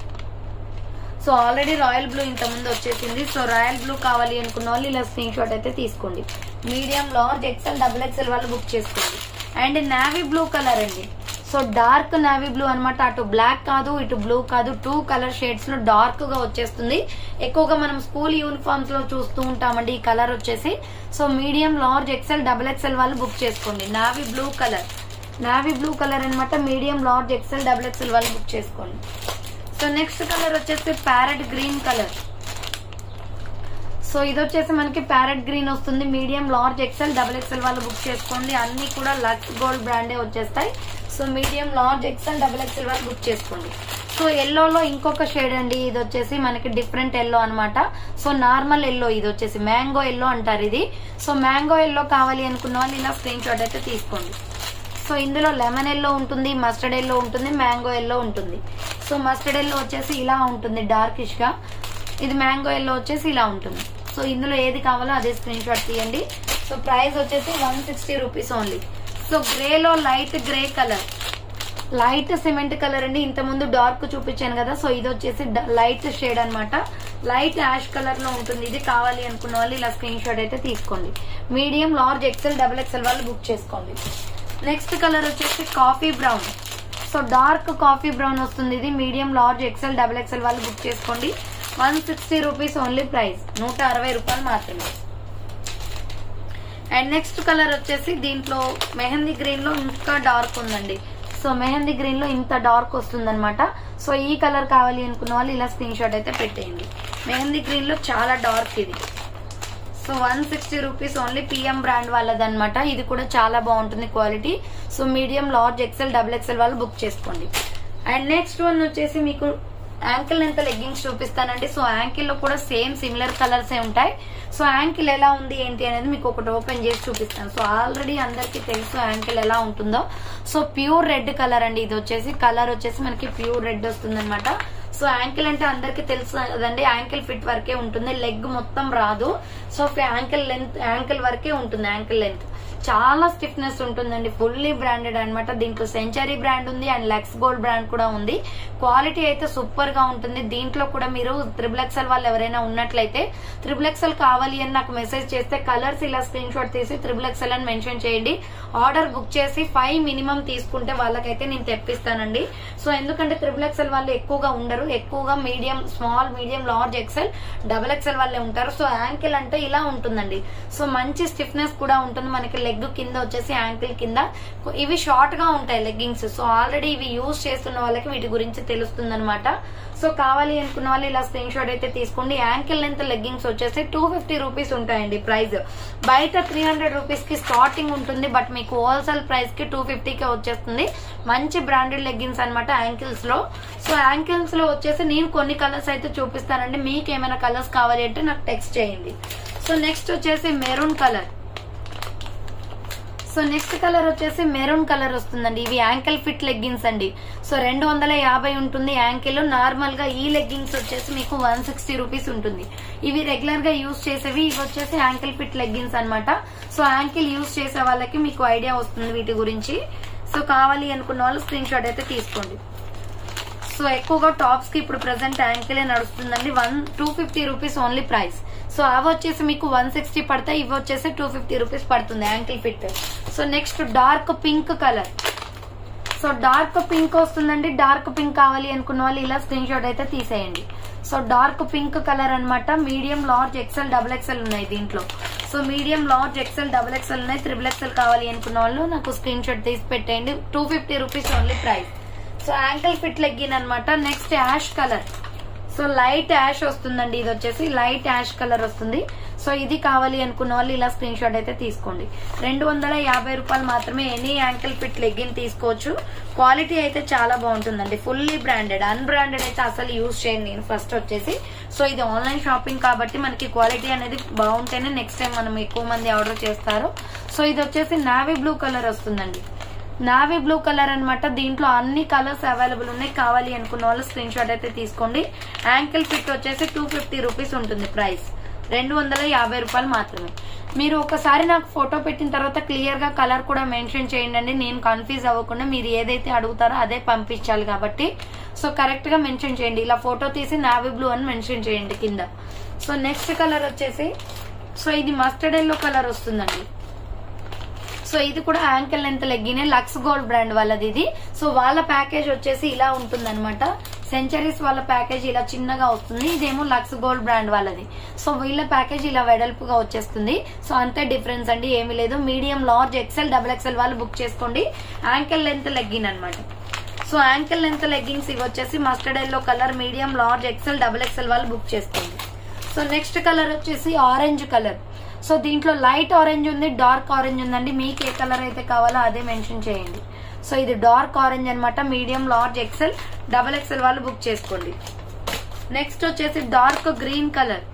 so already royal blue ఇంత ముందు వచ్చేసింది సో రాయల్ బ్లూ కావాలి అనుకున్న వాళ్ళు ఇలా స్క్రీన్ షాట్ అయితే తీసుకోండి medium large XL double XL వాళ్ళు బుక్ చేసుకోండి అండ్ నావీ బ్లూ కలర్ అండి సో డార్క్ నావీ బ్లూ అనమాట అటు బ్లాక్ కాదు ఇటు బ్లూ కాదు టూ కలర్ షేడ్స్ లో డార్క్ గా వచ్చేస్తుంది ఎక్కువగా మనం స్కూల్ యూనిఫామ్స్ లో చూస్తూ ఉంటామండి ఈ కలర్ వచ్చేసి so medium large XL double XL వాళ్ళు బుక్ చేసుకోండి navy blue colour navy blue colour అనమాట medium large XL double XL వాళ్ళు బుక్ చేసుకోండి సో నెక్స్ట్ కలర్ వచ్చేసి ప్యారెట్ గ్రీన్ కలర్ సో ఇది వచ్చేసి మనకి ప్యారెట్ గ్రీన్ వస్తుంది medium large XL double XL వాళ్ళు బుక్ చేసుకోండి అన్ని కూడా లక్స్ గోల్డ్ బ్రాండే వచ్చేస్తాయి so medium large XL double XL వాళ్ళు బుక్ చేసుకోండి సో ఎల్లోలో ఇంకొక షేడ్ అండి ఇది వచ్చేసి మనకి డిఫరెంట్ ఎల్లో అన్నమాట సో నార్మల్ ఎల్లో ఇది వచ్చేసి మ్యాంగో ఎల్లో అంటారు ఇది సో మ్యాంగో ఎల్లో కావాలి అనుకున్న వాళ్ళు ఇలా స్క్రీన్ షాట్ అయితే తీసుకోండి సో ఇందులో లెమన్ ఎల్లో ఉంటుంది మస్టర్డ్ ఎల్లో ఉంటుంది మ్యాంగో ఎల్లో ఉంటుంది సో మస్టర్డ్ ఎల్లో వచ్చేసి ఇలా ఉంటుంది డార్కిష్ గా ఇది మ్యాంగో ఎల్లో వచ్చేసి ఇలా ఉంటుంది సో ఇందులో ఏది కావాలో అదే స్క్రీన్ షాట్ తీయండి సో ప్రైస్ వచ్చేసి one sixty rupees only so గ్రేలో light grey colour light cement colour అండి ఇంత ముందు డార్క్ చూపించాను కదా సో ఇది వచ్చేసి లైట్ షేడ్ అన్నమాట లైట్ యాష్ కలర్ లో ఉంటుంది ఇది కావాలి అనుకున్న వాళ్ళు ఇలా స్క్రీన్ షాట్ అయితే తీసుకోండి medium large XL double XL వాళ్ళు బుక్ చేసుకోండి నెక్స్ట్ కలర్ వచ్చేసి coffee brown so dark coffee brown వస్తుంది ఇది medium large XL double XL వాళ్ళు బుక్ చేసుకోండి one sixty rupees only price నూట అరవై రూపాయలు మాత్రమే అండ్ నెక్స్ట్ కలర్ వచ్చేసి దీంట్లో మెహందీ గ్రీన్ లో ఇంకా డార్క్ ఉందండి సో మెహందీ గ్రీన్ లో ఇంత డార్క్ వస్తుంది సో ఈ కలర్ కావాలి అనుకున్న వాళ్ళు ఇలా స్క్రీన్ షాట్ అయితే పెట్టేయండి మెహందీ గ్రీన్ లో చాలా డార్క్ ఇది so one sixty rupees only PM brand వాళ్ళది అనమాట ఇది కూడా చాలా బాగుంటుంది quality so medium large XL double XL వాళ్ళు బుక్ చేసుకోండి అండ్ నెక్స్ట్ వన్ వచ్చేసి మీకు యాంకిల్ లెంత్ లెగ్గింగ్స్ చూపిస్తానండి సో యాంకిల్ లో కూడా సేమ్ సిమిలర్ కలర్స్ ఏ ఉంటాయి సో యాంకిల్ ఎలా ఉంది ఏంటి అనేది మీకు ఒకటి ఓపెన్ చేసి చూపిస్తాను సో ఆల్రెడీ అందరికి తెలుసు యాంకిల్ ఎలా ఉంటుందో సో ప్యూర్ రెడ్ కలర్ అండి ఇది వచ్చేసి కలర్ వచ్చేసి మనకి ప్యూర్ రెడ్ వస్తుంది సో యాంకిల్ అంటే అందరికి తెలుసు కదండి యాంకిల్ ఫిట్ వరకే ఉంటుంది లెగ్ మొత్తం రాదు సో యాంకిల్ లెంత్ యాంకిల్ వరకే ఉంటుంది యాంకిల్ లెంత్ చాలా స్టిఫ్నెస్ ఉంటుందండి ఫుల్లీ బ్రాండెడ్ అన్నమాట దీంట్లో సెంచరీ బ్రాండ్ ఉంది అండ్ లెక్స్ గోల్డ్ బ్రాండ్ కూడా ఉంది క్వాలిటీ అయితే సూపర్ గా ఉంటుంది దీంట్లో కూడా మీరు త్రిబుల్ ఎక్సెల్ వాళ్ళు ఎవరైనా ఉన్నట్లయితే త్రిబుల్ ఎక్సెల్ కావాలి అని నాకు మెసేజ్ చేస్తే కలర్స్ ఇలా స్క్రీన్ షాట్ తీసి త్రిబుల్ ఎక్సెల్ అని మెన్షన్ చేయండి ఆర్డర్ బుక్ చేసి ఫైవ్ మినిమం తీసుకుంటే వాళ్ళకైతే నేను తెప్పిస్తానండి సో ఎందుకంటే త్రిబుల్ ఎక్సెల్ వాళ్ళు ఎక్కువగా ఉండరు ఎక్కువగా medium small medium large XL double XL వాళ్ళే ఉంటారు సో యాంకిల్ అంటే ఇలా ఉంటుందండి సో మంచి స్టిఫ్నెస్ కూడా ఉంటుంది మనకి లెగ్ కింద వచ్చేసి యాంకిల్ కింద ఇవి షార్ట్ గా ఉంటాయి లెగ్గింగ్స్ సో ఆల్రెడీ ఇవి యూజ్ చేస్తున్న వాళ్ళకి వీటి గురించి తెలుస్తుంది అనమాట సో కావాలి అనుకున్న వాళ్ళు ఇలా స్క్రీన్ షాట్ అయితే తీసుకోండి యాంకిల్ లెంత్ లెగ్గింగ్స్ వచ్చేసి టూ ఫిఫ్టీ రూపీస్ ఉంటాయండి ప్రైస్ బయట త్రీ హండ్రెడ్ రూపీస్ కి స్టార్టింగ్ ఉంటుంది బట్ మీకు హోల్సేల్ ప్రైస్ కి టూ ఫిఫ్టీకే వచ్చేస్తుంది మంచి బ్రాండెడ్ లెగ్గింగ్స్ అనమాట యాంకిల్స్ లో సో యాంకిల్స్ లో వచ్చేసి నేను కొన్ని కలర్స్ అయితే చూపిస్తానండి మీకు ఏమైనా కలర్స్ కావాలి అంటే నాకు టెక్స్ట్ చేయండి సో నెక్స్ట్ వచ్చేసి maroon colour so next colour వచ్చేసి మెరూన్ కలర్ వస్తుందండి ఇవి యాంకిల్ ఫిట్ లెగ్గిన్స్ అండి సో రెండు వందల యాభై ఉంటుంది యాంకిల్ నార్మల్ గా ఈ లెగ్గింగ్స్ వచ్చేసి మీకు వన్ సిక్స్టీ రూపీస్ ఉంటుంది ఇవి రెగ్యులర్ గా యూజ్ చేసేవి ఇవి వచ్చేసి యాంకిల్ ఫిట్ లెగ్గిన్స్ అన్నమాట సో యాంకిల్ యూజ్ చేసే వాళ్ళకి మీకు ఐడియా వస్తుంది వీటి గురించి సో కావాలి అనుకున్న వాళ్ళు స్క్రీన్ షాట్ అయితే తీసుకోండి సో ఎక్కువగా టాప్స్ కి ఇప్పుడు ప్రెసెంట్ యాంకిలే నడుస్తుందండి one two fifty rupees only price so అవి వచ్చేసి మీకు వన్ సిక్స్టీ పడతాయి ఇవి వచ్చేసి టూ ఫిఫ్టీ రూపీస్ పడుతుంది ankle fit so next dark pink colour so dark pink వస్తుందండి డార్క్ పింక్ కావాలి అనుకున్న వాళ్ళు ఇలా స్క్రీన్ షాట్ అయితే తీసేయండి సో డార్క్ పింక్ కలర్ అన్నమాట medium large XL double XL ఉన్నాయి దీంట్లో so medium large XL double XL ఉన్నాయి త్రిబుల్ ఎక్సెల్ కావాలి అనుకున్న వాళ్ళు నాకు స్క్రీన్ షాట్ తీసి పెట్టేయండి two fifty rupees only price so ankle fit legging అనమాట next ash colour so light ash వస్తుందండి ఇది వచ్చేసి లైట్ యాష్ కలర్ వస్తుంది సో ఇది కావాలి అనుకున్న వాళ్ళు ఇలా స్క్రీన్ షాట్ అయితే తీసుకోండి రెండు వందల యాభై రూపాయలు మాత్రమే ఎనీ యాంకిల్ ఫిట్ లెగ్గిన్ తీసుకోవచ్చు క్వాలిటీ అయితే చాలా బాగుంటుందండి ఫుల్లీ బ్రాండెడ్ అన్బ్రాండెడ్ అయితే అసలు యూజ్ చేయండి నేను ఫస్ట్ వచ్చేసి సో ఇది ఆన్లైన్ షాపింగ్ కాబట్టి మనకి క్వాలిటీ అనేది బాగుంటేనే నెక్స్ట్ టైం మనం ఎక్కువ మంది ఆర్డర్ చేస్తారు సో ఇది వచ్చేసి నావీ బ్లూ కలర్ వస్తుందండి నావీ బ్లూ కలర్ అన్నమాట దీంట్లో అన్ని కలర్స్ అవైలబుల్ ఉన్నాయి కావాలి అనుకున్న వాళ్ళు స్క్రీన్ షాట్ అయితే తీసుకోండి యాంకిల్ ఫిట్ వచ్చేసి టూ ఫిఫ్టీ రూపీస్ ఉంటుంది ప్రైస్ రెండు వందల యాభై రూపాయలు మాత్రమే మీరు ఒకసారి నాకు ఫోటో పెట్టిన తర్వాత క్లియర్ గా కలర్ కూడా మెన్షన్ చేయండి అండి నేను కన్ఫ్యూజ్ అవ్వకుండా మీరు ఏదైతే అడుగుతారో అదే పంపించాలి కాబట్టి సో కరెక్ట్ గా మెన్షన్ చేయండి ఇలా ఫోటో తీసి నావీ బ్లూ అని మెన్షన్ చేయండి కింద సో నెక్స్ట్ కలర్ వచ్చేసి సో ఇది మస్టర్డ్ ఎల్లో కలర్ వస్తుందండి సో ఇది కూడా యాంకిల్ లెంత్ లెగ్గినే లక్స్ గోల్డ్ బ్రాండ్ వాళ్ళది ఇది సో వాళ్ళ ప్యాకేజ్ వచ్చేసి ఇలా ఉంటుంది అనమాట సెంచరీస్ వాళ్ళ ప్యాకేజ్ ఇలా చిన్నగా వస్తుంది ఇదేమో లక్స్ గోల్డ్ బ్రాండ్ వాళ్ళది సో వీళ్ళ ప్యాకేజ్ ఇలా వెడల్పుగా వచ్చేస్తుంది సో అంతే డిఫరెన్స్ అండి ఏమీ లేదు medium large XL double XL వాళ్ళు బుక్ చేసుకోండి యాంకిల్ లెంత్ లెగ్గిన్ అనమాట సో యాంకిల్ లెంత్ లెగ్గింగ్స్ ఇవి వచ్చేసి mustard yellow colour medium large XL double XL వాళ్ళు బుక్ చేసుకోండి సో నెక్స్ట్ కలర్ వచ్చేసి ఆరెంజ్ కలర్ సో దీంట్లో లైట్ ఆరెంజ్ ఉంది డార్క్ ఆరెంజ్ ఉందండి మీకు ఏ కలర్ అయితే కావాలో అదే మెన్షన్ చేయండి సో ఇది డార్క్ ఆరెంజ్ అనమాట medium large XL double XL వాళ్ళు బుక్ చేసుకోండి నెక్స్ట్ వచ్చేసి dark green colour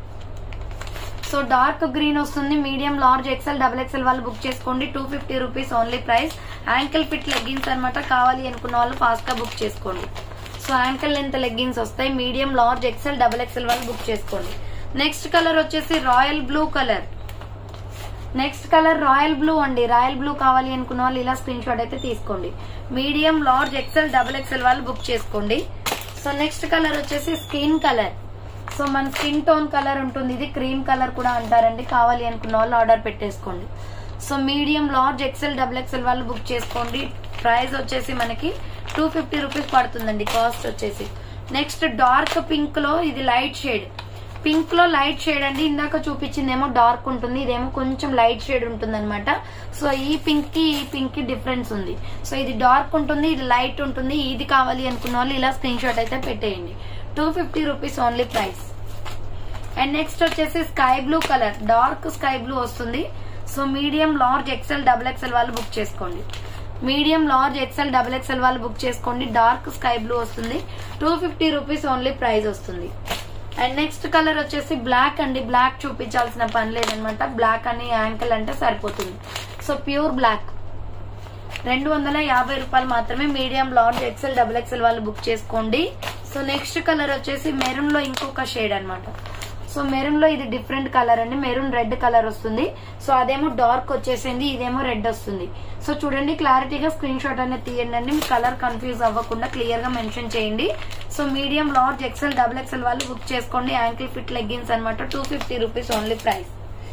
so dark green వస్తుంది medium large XL double XL వాళ్ళు బుక్ చేసుకోండి two fifty rupees only price ankle fit leggings అనమాట కావాలి అనుకున్న వాళ్ళు ఫాస్ట్ గా బుక్ చేసుకోండి సో యాంకిల్ లెంత్ లెగ్గిన్స్ వస్తాయి medium large XL double XL వాళ్ళు బుక్ చేసుకోండి నెక్స్ట్ కలర్ వచ్చేసి royal blue colour next colour royal blue అండి రాయల్ బ్లూ కావాలి అనుకున్న వాళ్ళు ఇలా స్క్రీన్ షాట్ అయితే తీసుకోండి medium large XL double XL వాళ్ళు బుక్ చేసుకోండి సో నెక్స్ట్ కలర్ వచ్చేసి స్కిన్ కలర్ సో మన స్కిన్ టోన్ కలర్ ఉంటుంది ఇది క్రీమ్ కలర్ కూడా అంటారండి కావాలి అనుకున్న వాళ్ళు ఆర్డర్ పెట్టేసుకోండి so medium large XL double XL వాళ్ళు బుక్ చేసుకోండి ప్రైస్ వచ్చేసి మనకి టూ ఫిఫ్టీ రూపీస్ పడుతుందండి కాస్ట్ వచ్చేసి నెక్స్ట్ డార్క్ పింక్ లో ఇది లైట్ షేడ్ పింక్ లో లైట్ షేడ్ అండి ఇందాక చూపించిందేమో డార్క్ ఉంటుంది ఇదేమో కొంచెం లైట్ షేడ్ ఉంటుంది అనమాట సో ఈ పింక్ కి ఈ పింక్ కి డిఫరెన్స్ ఉంది సో ఇది డార్క్ ఉంటుంది ఇది లైట్ ఉంటుంది ఇది కావాలి అనుకున్న వాళ్ళు ఇలా స్క్రీన్ షాట్ అయితే పెట్టేయండి two fifty rupees only price and next వచ్చేసి sky blue colour dark sky blue వస్తుంది so medium large XL double XL వాళ్ళు బుక్ చేసుకోండి medium large XL double XL వాళ్ళు బుక్ చేసుకోండి డార్క్ స్కై బ్లూ వస్తుంది two fifty rupees only price వస్తుంది అండ్ నెక్స్ట్ కలర్ వచ్చేసి బ్లాక్ అండి బ్లాక్ చూపించాల్సిన పని లేదనమాట బ్లాక్ అని యాంకిల్ అంటే సరిపోతుంది సో ప్యూర్ బ్లాక్ రెండు వందల యాభై రూపాయలు మాత్రమే medium large XL double XL వాళ్ళు బుక్ చేసుకోండి సో నెక్స్ట్ కలర్ వచ్చేసి మెరూన్ లో ఇంకొక షేడ్ అన్నమాట సో మెరూన్ లో ఇది డిఫరెంట్ కలర్ అండి మెరూన్ రెడ్ కలర్ వస్తుంది సో అదేమో డార్క్ వచ్చేసింది ఇదేమో రెడ్ వస్తుంది సో చూడండి క్లారిటీగా స్క్రీన్ షాట్ అనేది తీయండి అండి మీ కలర్ కన్ఫ్యూజ్ అవ్వకుండా క్లియర్ గా మెన్షన్ చేయండి so medium large XL double XL వాళ్ళు బుక్ చేసుకోండి యాంకిల్ ఫిట్ లెగ్గిన్స్ అనమాట two fifty rupees only price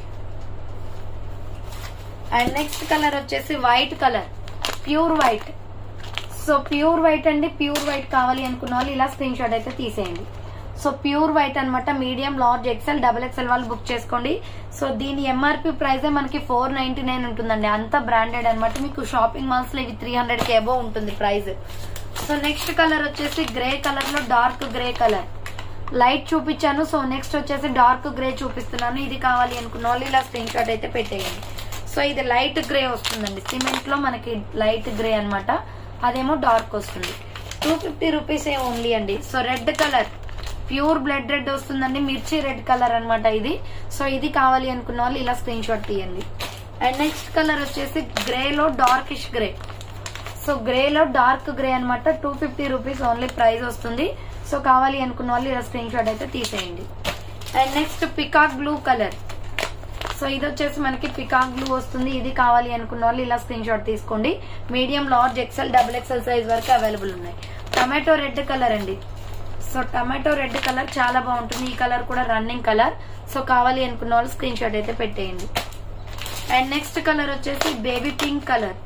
and next colour వచ్చేసి white colour pure white so pure white అండి ప్యూర్ వైట్ కావాలి అనుకున్న వాళ్ళు ఇలా స్క్రీన్ షాట్ అయితే తీసేయండి సో ప్యూర్ వైట్ అన్నమాట medium large XL double XL వాళ్ళు బుక్ చేసుకోండి సో దీని ఎంఆర్పి ప్రైస్ మనకి ఫోర్ నైన్టీ నైన్ ఉంటుందండి అంత బ్రాండెడ్ అన్నమాట మీకు షాపింగ్ మాల్స్ లో ఇవి త్రీ హండ్రెడ్ కి అబోవ్ ఉంటుంది ప్రైస్ సో నెక్స్ట్ కలర్ వచ్చేసి గ్రే కలర్ లో డార్క్ గ్రే కలర్ లైట్ చూపించాను సో నెక్స్ట్ వచ్చేసి డార్క్ గ్రే చూపిస్తున్నాను ఇది కావాలి అనుకున్న వాళ్ళు ఇలా స్క్రీన్ షాట్ అయితే పెట్టేయండి సో ఇది లైట్ గ్రే వస్తుందండి సిమెంట్ లో మనకి లైట్ గ్రే అన్నమాట అదేమో డార్క్ వస్తుంది టూ ఫిఫ్టీ రూపీస్ ఏ ఓన్లీ అండి so red colour pure blood red వస్తుందండి మిర్చి రెడ్ కలర్ అన్నమాట ఇది సో ఇది కావాలి అనుకున్న వాళ్ళు ఇలా స్క్రీన్ షాట్ తీయండి అండ్ నెక్స్ట్ కలర్ వచ్చేసి గ్రే లో డార్కిష్ గ్రే సో గ్రే లో డార్క్ గ్రే అన్నమాట two fifty rupees only price వస్తుంది సో కావాలి అనుకున్న వాళ్ళు ఇలా స్క్రీన్ షాట్ అయితే తీసేయండి and next peacock blue colour so ఇది వచ్చేసి మనకి పికాక్ బ్లూ వస్తుంది ఇది కావాలి అనుకున్న వాళ్ళు ఇలా స్క్రీన్ షాట్ తీసుకోండి medium large XL double XL size వరకు అవైలబుల్ ఉన్నాయి టమాటో రెడ్ కలర్ అండి సో టమాటో రెడ్ కలర్ చాలా బాగుంటుంది ఈ కలర్ కూడా రన్నింగ్ కలర్ సో కావాలి అనుకున్న వాళ్ళు స్క్రీన్ షాట్ అయితే పెట్టేయండి అండ్ నెక్స్ట్ కలర్ వచ్చేసి baby pink colour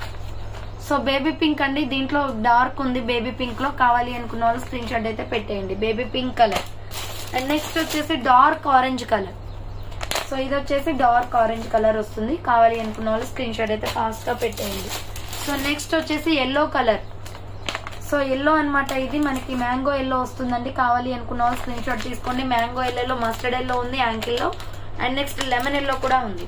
so baby pink అండి దీంట్లో డార్క్ ఉంది బేబీ పింక్ లో కావాలి అనుకున్న వాళ్ళు స్క్రీన్ షాట్ అయితే పెట్టేయండి baby pink colour and next వచ్చేసి డార్క్ ఆరెంజ్ కలర్ సో ఇది వచ్చేసి డార్క్ ఆరెంజ్ కలర్ వస్తుంది కావాలి అనుకున్న వాళ్ళు స్క్రీన్ షాట్ అయితే ఫాస్ట్ గా పెట్టేయండి సో నెక్స్ట్ వచ్చేసి ఎల్లో కలర్ సో ఎల్లో అన్నమాట ఇది మనకి మ్యాంగో ఎల్లో వస్తుందండి కావాలి అనుకున్న వాళ్ళు స్క్రీన్ షాట్ తీసుకోండి మ్యాంగో ఎల్లో మస్టర్డ్ ఎల్లో ఉంది యాంకిల్ లో అండ్ నెక్స్ట్ లెమన్ ఎల్లో కూడా ఉంది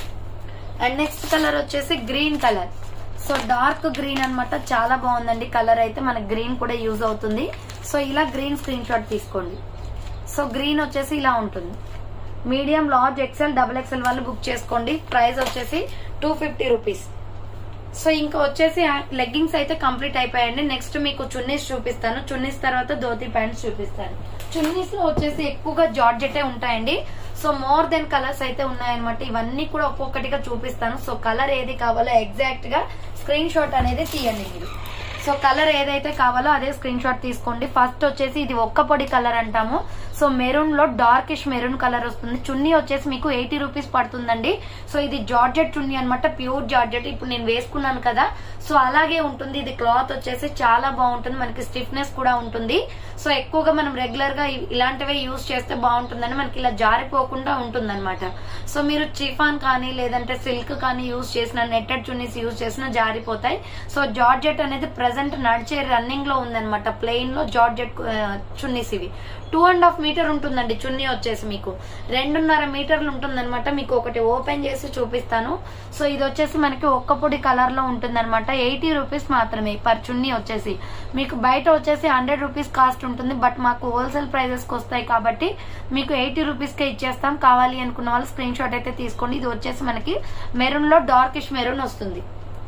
అండ్ నెక్స్ట్ కలర్ వచ్చేసి green colour so dark green అన్నమాట చాలా బాగుందండి కలర్ అయితే మనకి గ్రీన్ కూడా యూజ్ అవుతుంది సో ఇలా గ్రీన్ స్క్రీన్ షాట్ తీసుకోండి సో గ్రీన్ వచ్చేసి ఇలా ఉంటుంది medium large XL double XL వాళ్ళు బుక్ చేసుకోండి ప్రైస్ వచ్చేసి టూ ఫిఫ్టీ రూపీస్ సో ఇంకా వచ్చేసి లెగ్గింగ్స్ అయితే కంప్లీట్ అయిపోయాయండి నెక్స్ట్ మీకు చున్నీస్ చూపిస్తాను చున్నీస్ తర్వాత ధోతి ప్యాంట్స్ చూపిస్తాను చున్నీస్ లో వచ్చేసి ఎక్కువగా జార్జెటే ఉంటాయండి సో మోర్ దెన్ కలర్స్ అయితే ఉన్నాయన్నమాట ఇవన్నీ కూడా ఒక్కొక్కటిగా చూపిస్తాను సో కలర్ ఏది కావాలో ఎగ్జాక్ట్ గా స్క్రీన్ షాట్ అనేది తీయండి మీరు సో కలర్ ఏదైతే కావాలో అదే స్క్రీన్ షాట్ తీసుకోండి ఫస్ట్ వచ్చేసి ఇది ఒక్క పొడి కలర్ అంటాము సో మెరూన్ లో డార్కిష్ మెరూన్ కలర్ వస్తుంది చున్నీ వచ్చేసి మీకు ఎయిటీ రూపీస్ పడుతుందండి సో ఇది జార్జెట్ చున్నీ అనమాట ప్యూర్ జార్జెట్ ఇప్పుడు నేను వేసుకున్నాను కదా సో అలాగే ఉంటుంది ఇది క్లాత్ వచ్చేసి చాలా బాగుంటుంది మనకి స్టిఫ్నెస్ కూడా ఉంటుంది సో ఎక్కువగా మనం రెగ్యులర్ గా ఇ- ఇలాంటివే యూజ్ చేస్తే బాగుంటుందని మనకి ఇలా జారిపోకుండా ఉంటుంది సో మీరు చిఫాన్ కానీ లేదంటే సిల్క్ కానీ యూజ్ చేసిన నెట్టెడ్ చున్నీస్ యూజ్ చేసినా జారిపోతాయి సో జార్జెట్ అనేది ప్రెసెంట్ నడిచే రన్నింగ్ లో ఉందన్నమాట ప్లెయిన్ లో జార్జెట్ ఆ, చున్నీస్ ఇవి టూ అండ్ హాఫ్ మీటర్ ఉంటుందండి చున్నీ వచ్చేసి మీకు రెండున్నర మీటర్లు ఉంటుందన్నమాట మీకు ఒకటి ఓపెన్ చేసి చూపిస్తాను సో ఇది వచ్చేసి మనకి ఒక్క పొడి కలర్ లో ఉంటుందన్నమాట ఎయిటీ రూపీస్ మాత్రమే పర్ చున్నీ వచ్చేసి మీకు బయట వచ్చేసి హండ్రెడ్ రూపీస్ కాస్ట్ ఉంటుంది బట్ మాకు హోల్సేల్ ప్రైజెస్ కి వస్తాయి కాబట్టి మీకు ఎయిటీ రూపీస్ కే ఇచ్చేస్తాం కావాలి అనుకున్న వాళ్ళు స్క్రీన్ షాట్ అయితే తీసుకోండి ఇది వచ్చేసి మనకి మెరూన్ లో డార్కిష్ మెరూన్ వస్తుంది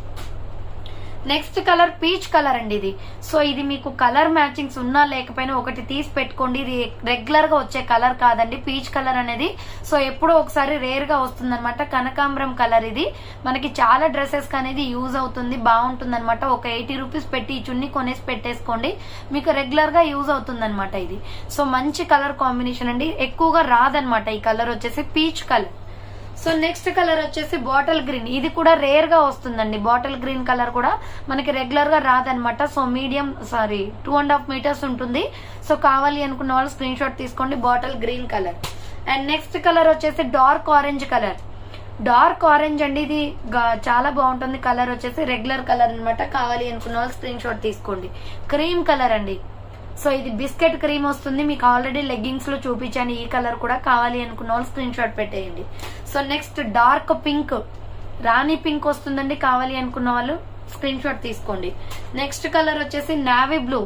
నెక్స్ట్ కలర్ పీచ్ కలర్ అండి ఇది సో ఇది మీకు కలర్ మ్యాచింగ్స్ ఉన్నా లేకపోయినా ఒకటి తీసి పెట్టుకోండి ఇది రెగ్యులర్ గా వచ్చే కలర్ కాదండి పీచ్ కలర్ అనేది సో ఎప్పుడో ఒకసారి రేర్ గా వస్తుంది అనమాట కనకాంబరం కలర్ ఇది మనకి చాలా డ్రెస్సెస్ అనేది యూజ్ అవుతుంది బాగుంటుంది అనమాట ఒక ఎయిటీ రూపీస్ పెట్టి ఈ చున్నీ కొనేసి పెట్టేసుకోండి మీకు రెగ్యులర్ గా యూజ్ అవుతుంది అనమాట ఇది సో మంచి కలర్ కాంబినేషన్ అండి ఎక్కువగా రాదనమాట ఈ కలర్ వచ్చేసి peach colour so next colour వచ్చేసి బాటిల్ గ్రీన్ ఇది కూడా రేర్ గా వస్తుందండి బాటిల్ గ్రీన్ కలర్ కూడా మనకి రెగ్యులర్ గా రాదనమాట so medium sorry two and half metres ఉంటుంది సో కావాలి అనుకున్న వాళ్ళు స్క్రీన్ షాట్ తీసుకోండి bottle green colour and next colour వచ్చేసి dark orange colour dark orange అండి ఇది గా- చాలా బాగుంటుంది కలర్ వచ్చేసి రెగ్యులర్ కలర్ అన్నమాట కావాలి అనుకున్న వాళ్ళు స్క్రీన్ షాట్ తీసుకోండి క్రీమ్ కలర్ అండి సో ఇది బిస్కెట్ క్రీమ్ వస్తుంది మీకు ఆల్రెడీ లెగ్గింగ్స్ లో చూపించాను ఈ కలర్ కూడా కావాలి అనుకున్న వాళ్ళు స్క్రీన్ షాట్ పెట్టేయండి సో నెక్స్ట్ డార్క్ పింక్ రాణి పింక్ వస్తుందండి కావాలి అనుకున్న వాళ్ళు స్క్రీన్ షాట్ తీసుకోండి నెక్స్ట్ కలర్ వచ్చేసి నావీ బ్లూ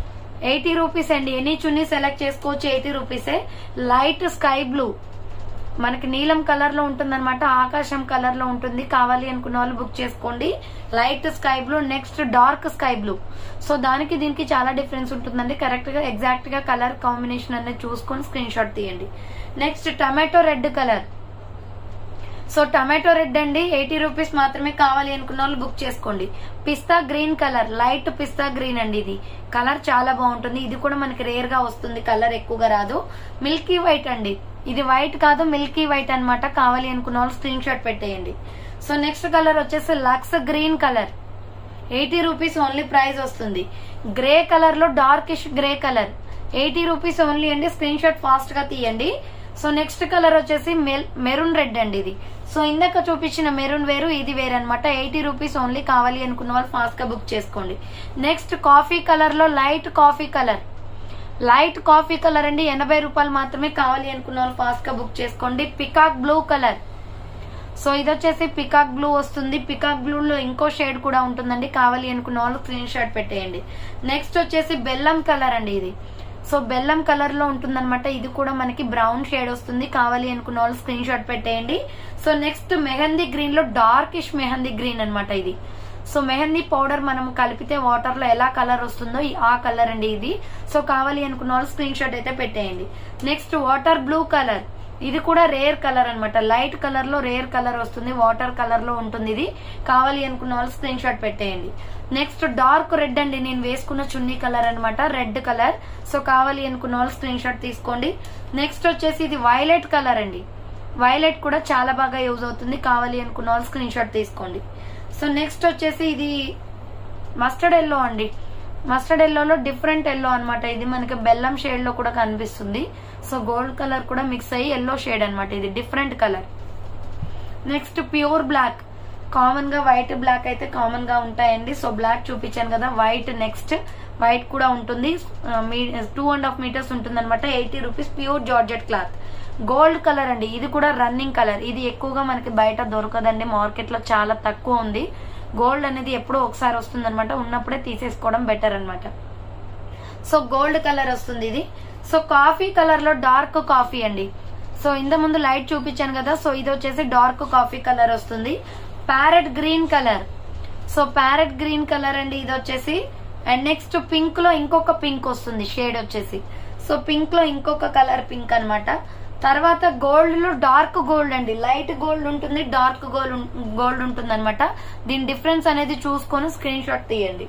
ఎయిటీ రూపీస్ అండి ఎనీ చున్నీ సెలెక్ట్ చేసుకోవచ్చు ఎయిటీ రూపీసే లైట్ స్కై బ్లూ మనకి నీలం కలర్ లో ఉంటుంది అనమాట ఆకాశం కలర్ లో ఉంటుంది కావాలి అనుకున్న వాళ్ళు బుక్ చేసుకోండి light sky blue next dark sky blue so దానికి దీనికి చాలా డిఫరెన్స్ ఉంటుందండి కరెక్ట్ గా ఎగ్జాక్ట్ గా కలర్ కాంబినేషన్ అనేది చూసుకొని స్క్రీన్ షాట్ తీయండి next tomato red colour so tomato red అండి ఎయిటీ రూపీస్ మాత్రమే కావాలి అనుకున్న వాళ్ళు బుక్ చేసుకోండి పిస్తా గ్రీన్ కలర్ లైట్ పిస్తా గ్రీన్ అండి ఇది కలర్ చాలా బాగుంటుంది ఇది కూడా మనకి రేర్ గా వస్తుంది కలర్ ఎక్కువగా రాదు మిల్కీ వైట్ అండి ఇది వైట్ కాదు మిల్కీ వైట్ అన్నమాట కావాలి అనుకున్న వాళ్ళు స్క్రీన్ షాట్ పెట్టేయండి సో నెక్స్ట్ కలర్ వచ్చేసి లక్స్ green colour eighty rupees only price వస్తుంది గ్రే కలర్ లో darkish grey colour eighty rupees only అండి స్క్రీన్ షాట్ ఫాస్ట్ గా తీయండి సో నెక్స్ట్ కలర్ వచ్చేసి మెరూన్ రెడ్ అండి ఇది సో ఇందాక చూపించిన మెరూన్ వేరు ఇది వేరు అనమాట ఎయిటీ రూపీస్ ఓన్లీ కావాలి అనుకున్న వాళ్ళు ఫాస్ట్ గా బుక్ చేసుకోండి నెక్స్ట్ కాఫీ కలర్ లో light coffee colour light coffee colour అండి ఎనభై రూపాయలు మాత్రమే కావాలి అనుకున్న వాళ్ళు ఫాస్ట్ గా బుక్ చేసుకోండి పికాక్ బ్లూ కలర్ సో ఇది వచ్చేసి పికాక్ బ్లూ వస్తుంది పికాక్ బ్లూ లో ఇంకో షేడ్ కూడా ఉంటుందండి కావాలి అనుకున్న వాళ్ళు స్క్రీన్ షాట్ పెట్టేయండి నెక్స్ట్ వచ్చేసి బెల్లం కలర్ అండి ఇది సో బెల్లం కలర్ లో ఉంటుందన్నమాట ఇది కూడా మనకి బ్రౌన్ షేడ్ వస్తుంది కావాలి అనుకున్న వాళ్ళు స్క్రీన్ షాట్ పెట్టేయండి సో నెక్స్ట్ మెహందీ గ్రీన్ లో డార్కిష్ మెహందీ గ్రీన్ అన్నమాట ఇది సో మెహందీ పౌడర్ మనం కలిపితే వాటర్ లో ఎలా కలర్ వస్తుందో ఈ- ఆ కలర్ అండి ఇది సో కావాలి అనుకున్న వాళ్ళు స్క్రీన్ షాట్ అయితే పెట్టేయండి నెక్స్ట్ వాటర్ బ్లూ కలర్ ఇది కూడా రేర్ కలర్ అన్నమాట లైట్ కలర్ లో రేర్ కలర్ వస్తుంది వాటర్ కలర్ లో ఉంటుంది ఇది కావాలి అనుకున్న వాళ్ళు స్క్రీన్ షాట్ పెట్టేయండి నెక్స్ట్ డార్క్ రెడ్ అండి నేను వేసుకున్న చున్నీ కలర్ అన్నమాట రెడ్ కలర్ సో కావాలి అనుకున్న వాళ్ళు స్క్రీన్ షాట్ తీసుకోండి నెక్స్ట్ వచ్చేసి ఇది వైలెట్ కలర్ అండి వైలెట్ కూడా చాలా బాగా యూజ్ అవుతుంది కావాలి అనుకున్న వాళ్ళు స్క్రీన్ షాట్ తీసుకోండి సో నెక్స్ట్ వచ్చేసి ఇది మస్టర్డ్ ఎల్లో అండి మస్టర్డ్ ఎల్లోలో డిఫరెంట్ ఎల్లో అన్నమాట ఇది మనకి బెల్లం షేడ్ లో కూడా కనిపిస్తుంది సో గోల్డ్ కలర్ కూడా మిక్స్ అయ్యి ఎల్లో షేడ్ అన్నమాట ఇది different colour next pure black common గా వైట్ బ్లాక్ అయితే కామన్ గా ఉంటాయండి సో బ్లాక్ చూపించాను కదా వైట్ నెక్స్ట్ వైట్ కూడా ఉంటుంది టూ అండ్ హాఫ్ మీటర్స్ ఉంటుంది అనమాట eighty rupees pure georgette cloth gold colour అండి ఇది కూడా రన్నింగ్ కలర్ ఇది ఎక్కువగా మనకి బయట దొరకదండి మార్కెట్ లో చాలా తక్కువ ఉంది గోల్డ్ అనేది ఎప్పుడో ఒకసారి వస్తుంది అనమాట ఉన్నప్పుడే తీసేసుకోవడం బెటర్ అన్నమాట సో గోల్డ్ కలర్ వస్తుంది ఇది సో కాఫీ కలర్ లో డార్క్ కాఫీ అండి సో ఇంత ముందు లైట్ చూపించాను కదా సో ఇది వచ్చేసి డార్క్ కాఫీ కలర్ వస్తుంది parrot green colour so parrot green colour అండి ఇది వచ్చేసి అండ్ నెక్స్ట్ పింక్ లో ఇంకొక పింక్ వస్తుంది షేడ్ వచ్చేసి సో పింక్ లో ఇంకొక కలర్ పింక్ అన్నమాట తర్వాత గోల్డ్ లో డార్క్ గోల్డ్ అండి లైట్ గోల్డ్ ఉంటుంది డార్క్ గోల్డ్ గోల్డ్ ఉంటుంది అనమాట దీని డిఫరెన్స్ అనేది చూసుకొని స్క్రీన్ షాట్ తీయండి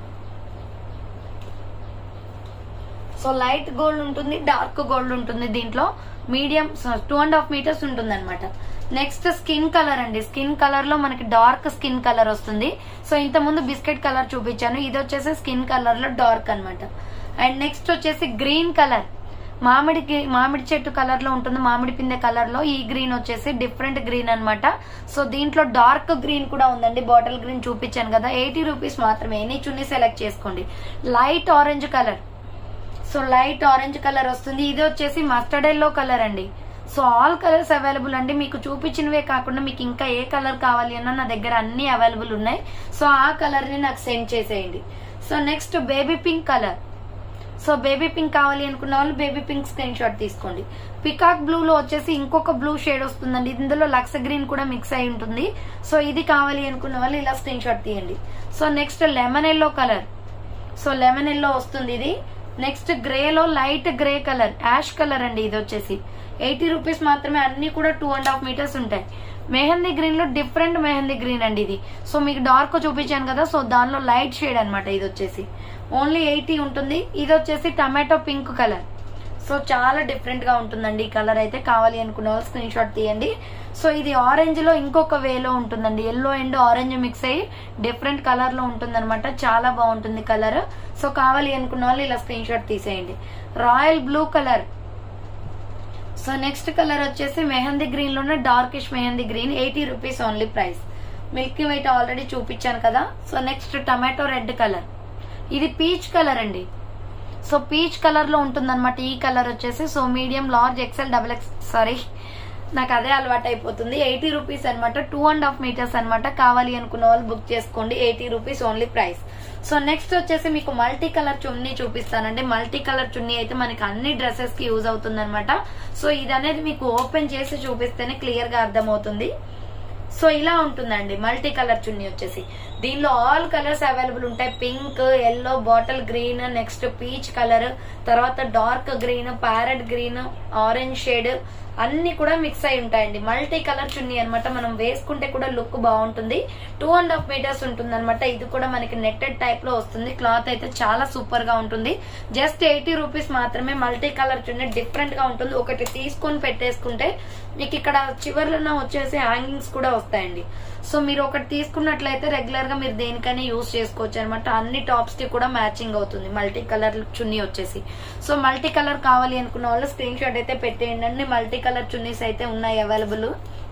సో లైట్ గోల్డ్ ఉంటుంది డార్క్ గోల్డ్ ఉంటుంది దీంట్లో medium two and half metres ఉంటుంది అనమాట నెక్స్ట్ స్కిన్ కలర్ అండి స్కిన్ కలర్ లో మనకి డార్క్ స్కిన్ కలర్ వస్తుంది సో ఇంత ముందు బిస్కెట్ కలర్ చూపించాను ఇది వచ్చేసి స్కిన్ కలర్ లో డార్క్ అన్నమాట అండ్ నెక్స్ట్ వచ్చేసి గ్రీన్ కలర్ మామిడికి మామిడి చెట్టు కలర్ లో ఉంటుంది మామిడి పిందె కలర్ లో ఈ గ్రీన్ వచ్చేసి డిఫరెంట్ గ్రీన్ అన్నమాట సో దీంట్లో డార్క్ గ్రీన్ కూడా ఉందండి బాటిల్ గ్రీన్ చూపించాను కదా ఎయిటీ రూపీస్ మాత్రమే ఎనీ చున్నీ సెలెక్ట్ చేసుకోండి light orange colour so light orange colour వస్తుంది ఇది వచ్చేసి మస్టర్డ్ ఎల్లో కలర్ అండి సో ఆల్ కలర్స్ అవైలబుల్ అండి మీకు చూపించినవే కాకుండా మీకు ఇంకా ఏ కలర్ కావాలి అన్నా నా దగ్గర అన్ని అవైలబుల్ ఉన్నాయి సో ఆ కలర్ ని నాకు సెండ్ చేసేయండి so next baby pink colour so baby pink కావాలి అనుకున్న వాళ్ళు బేబీ పింక్ స్క్రీన్ షాట్ తీసుకోండి పికాక్ బ్లూ లో వచ్చేసి ఇంకొక బ్లూ షేడ్ వస్తుందండి ఇందులో లక్స్ గ్రీన్ కూడా మిక్స్ అయి ఉంటుంది సో ఇది కావాలి అనుకున్న వాళ్ళు ఇలా స్క్రీన్ షాట్ తీయండి so next lemon yellow colour so lemon yellow వస్తుంది ఇది నెక్స్ట్ గ్రే లో light grey colour ash colour అండి ఇది వచ్చేసి ఎయిటీ రూపీస్ మాత్రమే అన్ని కూడా టూ అండ్ హాఫ్ మీటర్స్ ఉంటాయి మెహందీ గ్రీన్ లో డిఫరెంట్ మెహందీ గ్రీన్ అండి ఇది సో మీకు డార్క్ చూపించాను కదా సో దానిలో లైట్ షేడ్ అన్నమాట ఇది వచ్చేసి ఓన్లీ ఎయిటీ ఉంటుంది ఇది వచ్చేసి టమాటో పింక్ కలర్ సో చాలా డిఫరెంట్ గా ఉంటుందండి ఈ కలర్ అయితే కావాలి అనుకున్న వాళ్ళు స్క్రీన్ షాట్ తీయండి సో ఇది ఆరెంజ్ లో ఇంకొక వేలో ఉంటుందండి ఎల్లో అండ్ ఆరెంజ్ మిక్స్ అయ్యి డిఫరెంట్ కలర్ లో ఉంటుందన్నమాట చాలా బాగుంటుంది కలర్ సో కావాలి అనుకున్న వాళ్ళు ఇలా స్క్రీన్ షాట్ తీసేయండి royal blue colour so next colour వచ్చేసి మెహందీ గ్రీన్ లోనే darkish mehndi green eighty rupees only price milky white already చూపించాను కదా so next tomato red colour ఇది పీచ్ కలర్ అండి సో పీచ్ కలర్ లో ఉంటుందన్నమాట ఈ కలర్ వచ్చేసి so medium large XL double X sorry నాకు అదే అలవాటు అయిపోతుంది ఎయిటీ రూపీస్ అనమాట టూ అండ్ హాఫ్ మీటర్స్ అనమాట కావాలి అనుకున్న వాళ్ళు బుక్ చేసుకోండి eighty rupees only price so next వచ్చేసి మీకు మల్టీ కలర్ చున్నీ చూపిస్తానండి మల్టీ కలర్ చున్నీ అయితే మనకి అన్ని డ్రెస్సెస్ కి యూజ్ అవుతుంది అనమాట సో ఇది అనేది మీకు ఓపెన్ చేసి చూపిస్తేనే క్లియర్ గా అర్థమవుతుంది సో ఇలా ఉంటుందండి మల్టీ కలర్ చున్నీ వచ్చేసి దీనిలో ఆల్ కలర్స్ అవైలబుల్ ఉంటాయి pink yellow bottle green next peach colour తర్వాత dark green parrot green orange shade అన్ని కూడా మిక్స్ అయి ఉంటాయండి మల్టీ కలర్ చున్నీ అనమాట మనం వేసుకుంటే కూడా లుక్ బాగుంటుంది టూ అండ్ హాఫ్ మీటర్స్ ఉంటుంది అనమాట ఇది కూడా మనకి నెట్టెడ్ టైప్ లో వస్తుంది క్లాత్ అయితే చాలా సూపర్ గా ఉంటుంది జస్ట్ ఎయిటీ రూపీస్ మాత్రమే మల్టీ కలర్ చున్నీ డిఫరెంట్ గా ఉంటుంది ఒకటి తీసుకొని పెట్టేసుకుంటే మీకు ఇక్కడ చివర్లో వచ్చేసి హ్యాంగింగ్స్ కూడా వస్తాయండి సో మీరు ఒకటి తీసుకున్నట్లయితే రెగ్యులర్ గా మీరు దేనికైనా యూజ్ చేసుకోవచ్చు అనమాట అన్ని టాప్స్ కి కూడా మ్యాచింగ్ అవుతుంది మల్టీ కలర్ చున్నీ వచ్చేసి సో మల్టీ కలర్ కావాలి అనుకున్న వాళ్ళు స్క్రీన్ షాట్ అయితే పెట్టేయండి మల్టీ కలర్ చున్నీస్ అయితే ఉన్నాయి అవైలబుల్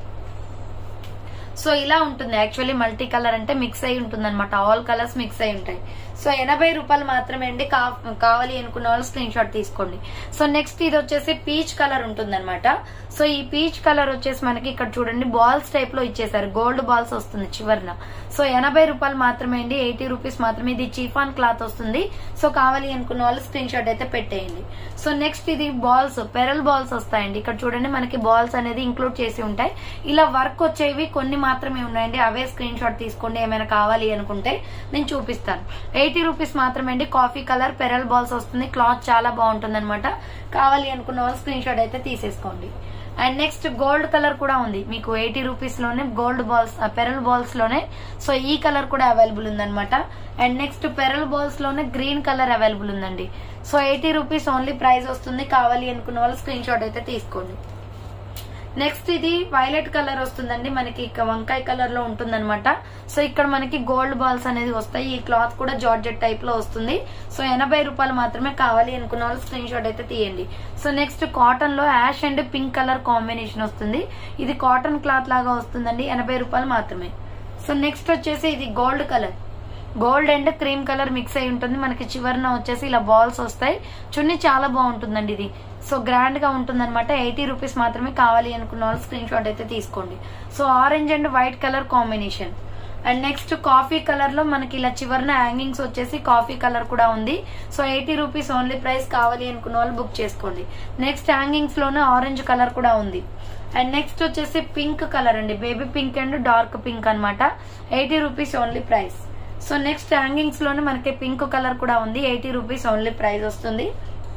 సో ఇలా ఉంటుంది యాక్చువల్లీ మల్టీ కలర్ అంటే మిక్స్ అయి ఉంటుంది అనమాట ఆల్ కలర్స్ మిక్స్ అయి ఉంటాయి సో ఎనభై రూపాయలు మాత్రమే అండి కా- కావాలి అనుకున్న వాళ్ళు స్క్రీన్ షాట్ తీసుకోండి సో నెక్స్ట్ ఇది వచ్చేసి పీచ్ కలర్ ఉంటుంది సో ఈ పీచ్ కలర్ వచ్చేసి మనకి ఇక్కడ చూడండి బాల్స్ టైప్ లో ఇచ్చేసారు గోల్డ్ బాల్స్ వస్తుంది చివరిన సో ఎనభై రూపాయలు మాత్రమే అండి ఎయిటీ రూపీస్ మాత్రమే ఇది చీఫాన్ క్లాత్ వస్తుంది సో కావాలి అనుకున్న వాళ్ళు స్క్రీన్ షాట్ అయితే పెట్టేయండి సో నెక్స్ట్ ఇది బాల్స్ పెరల్ బాల్స్ వస్తాయండి ఇక్కడ చూడండి మనకి బాల్స్ అనేది ఇంక్లూడ్ చేసి ఉంటాయి ఇలా వర్క్ వచ్చేవి కొన్ని మాత్రమే ఉన్నాయండి అవే స్క్రీన్ షాట్ తీసుకోండి ఏమైనా కావాలి అనుకుంటే నేను చూపిస్తాను ఎయిటీ రూపీస్ మాత్రమే అండి కాఫీ కలర్ పెరల్ బాల్స్ వస్తుంది క్లాత్ చాలా బాగుంటుంది అనమాట కావాలి అనుకున్న వాళ్ళు స్క్రీన్ షాట్ అయితే తీసేసుకోండి అండ్ నెక్స్ట్ గోల్డ్ కలర్ కూడా ఉంది మీకు ఎయిటీ రూపీస్ లోనే గోల్డ్ బాల్స్ పెరల్ బాల్స్ లోనే సో ఈ కలర్ కూడా అవైలబుల్ ఉందన్నమాట అండ్ నెక్స్ట్ పెరల్ బాల్స్ లోనే గ్రీన్ కలర్ అవైలబుల్ ఉందండి so eighty rupees only price వస్తుంది కావాలి అనుకున్న వాళ్ళు స్క్రీన్ షాట్ అయితే తీసుకోండి నెక్స్ట్ ఇది వైలెట్ కలర్ వస్తుందండి మనకి ఇక వంకాయ కలర్ లో ఉంటుందన్నమాట సో ఇక్కడ మనకి గోల్డ్ బాల్స్ అనేది వస్తాయి ఈ క్లాత్ కూడా జార్జెట్ టైప్ లో వస్తుంది సో ఎనభై రూపాయలు మాత్రమే కావాలి అనుకున్న వాళ్ళు స్క్రీన్ షాట్ అయితే తీయండి సో నెక్స్ట్ కాటన్ లో ash and pink colour combination వస్తుంది ఇది కాటన్ క్లాత్ లాగా వస్తుందండి ఎనభై రూపాయలు మాత్రమే సో నెక్స్ట్ వచ్చేసి ఇది gold colour gold and cream colour mix అయి ఉంటుంది మనకి చివరిన వచ్చేసి ఇలా బాల్స్ వస్తాయి చున్నీ చాలా బాగుంటుందండి ఇది సో గ్రాండ్ గా ఉంటుంది అనమాట ఎయిటీ రూపీస్ మాత్రమే కావాలి అనుకున్న వాళ్ళు స్క్రీన్ షాట్ అయితే తీసుకోండి so orange and white colour combination and next coffee colour లో మనకి ఇలా చివరిన హ్యాంగింగ్స్ వచ్చేసి కాఫీ కలర్ కూడా ఉంది so eighty rupees only price కావాలి అనుకున్న వాళ్ళు బుక్ చేసుకోండి నెక్స్ట్ హ్యాంగింగ్స్ లోనే ఆరెంజ్ కలర్ కూడా ఉంది అండ్ నెక్స్ట్ వచ్చేసి పింక్ కలర్ అండి baby pink and dark pink అన్నమాట eighty rupees only price so next hangings లోనే మనకి పింక్ కలర్ కూడా ఉంది ఎయిటీ రూపీస్ ఓన్లీ ప్రైస్ వస్తుంది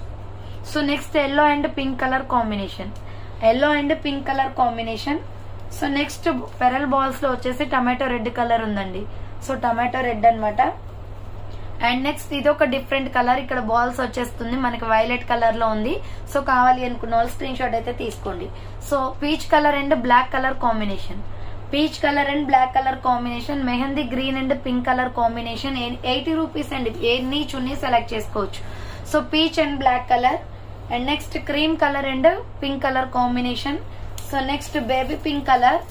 so next yellow and pink colour combination yellow and pink colour combination so next pearl balls లో వచ్చేసి టమాటో రెడ్ కలర్ ఉందండి సో టమాటో రెడ్ అన్నమాట అండ్ నెక్స్ట్ ఇది ఒక డిఫరెంట్ కలర్ ఇక్కడ బాల్స్ వచ్చేస్తుంది మనకి వైలెట్ కలర్ లో ఉంది సో కావాలి అనుకున్న వాళ్ళు స్క్రీన్ షాట్ అయితే తీసుకోండి so peach colour and black colour combination peach colour and black colour combination mehndi green and pink colour combination eighty rupees అండి ఎన్ని చున్నీ సెలెక్ట్ చేసుకోవచ్చు so peach and black colour and next cream colour and pink colour combination so next baby pink colour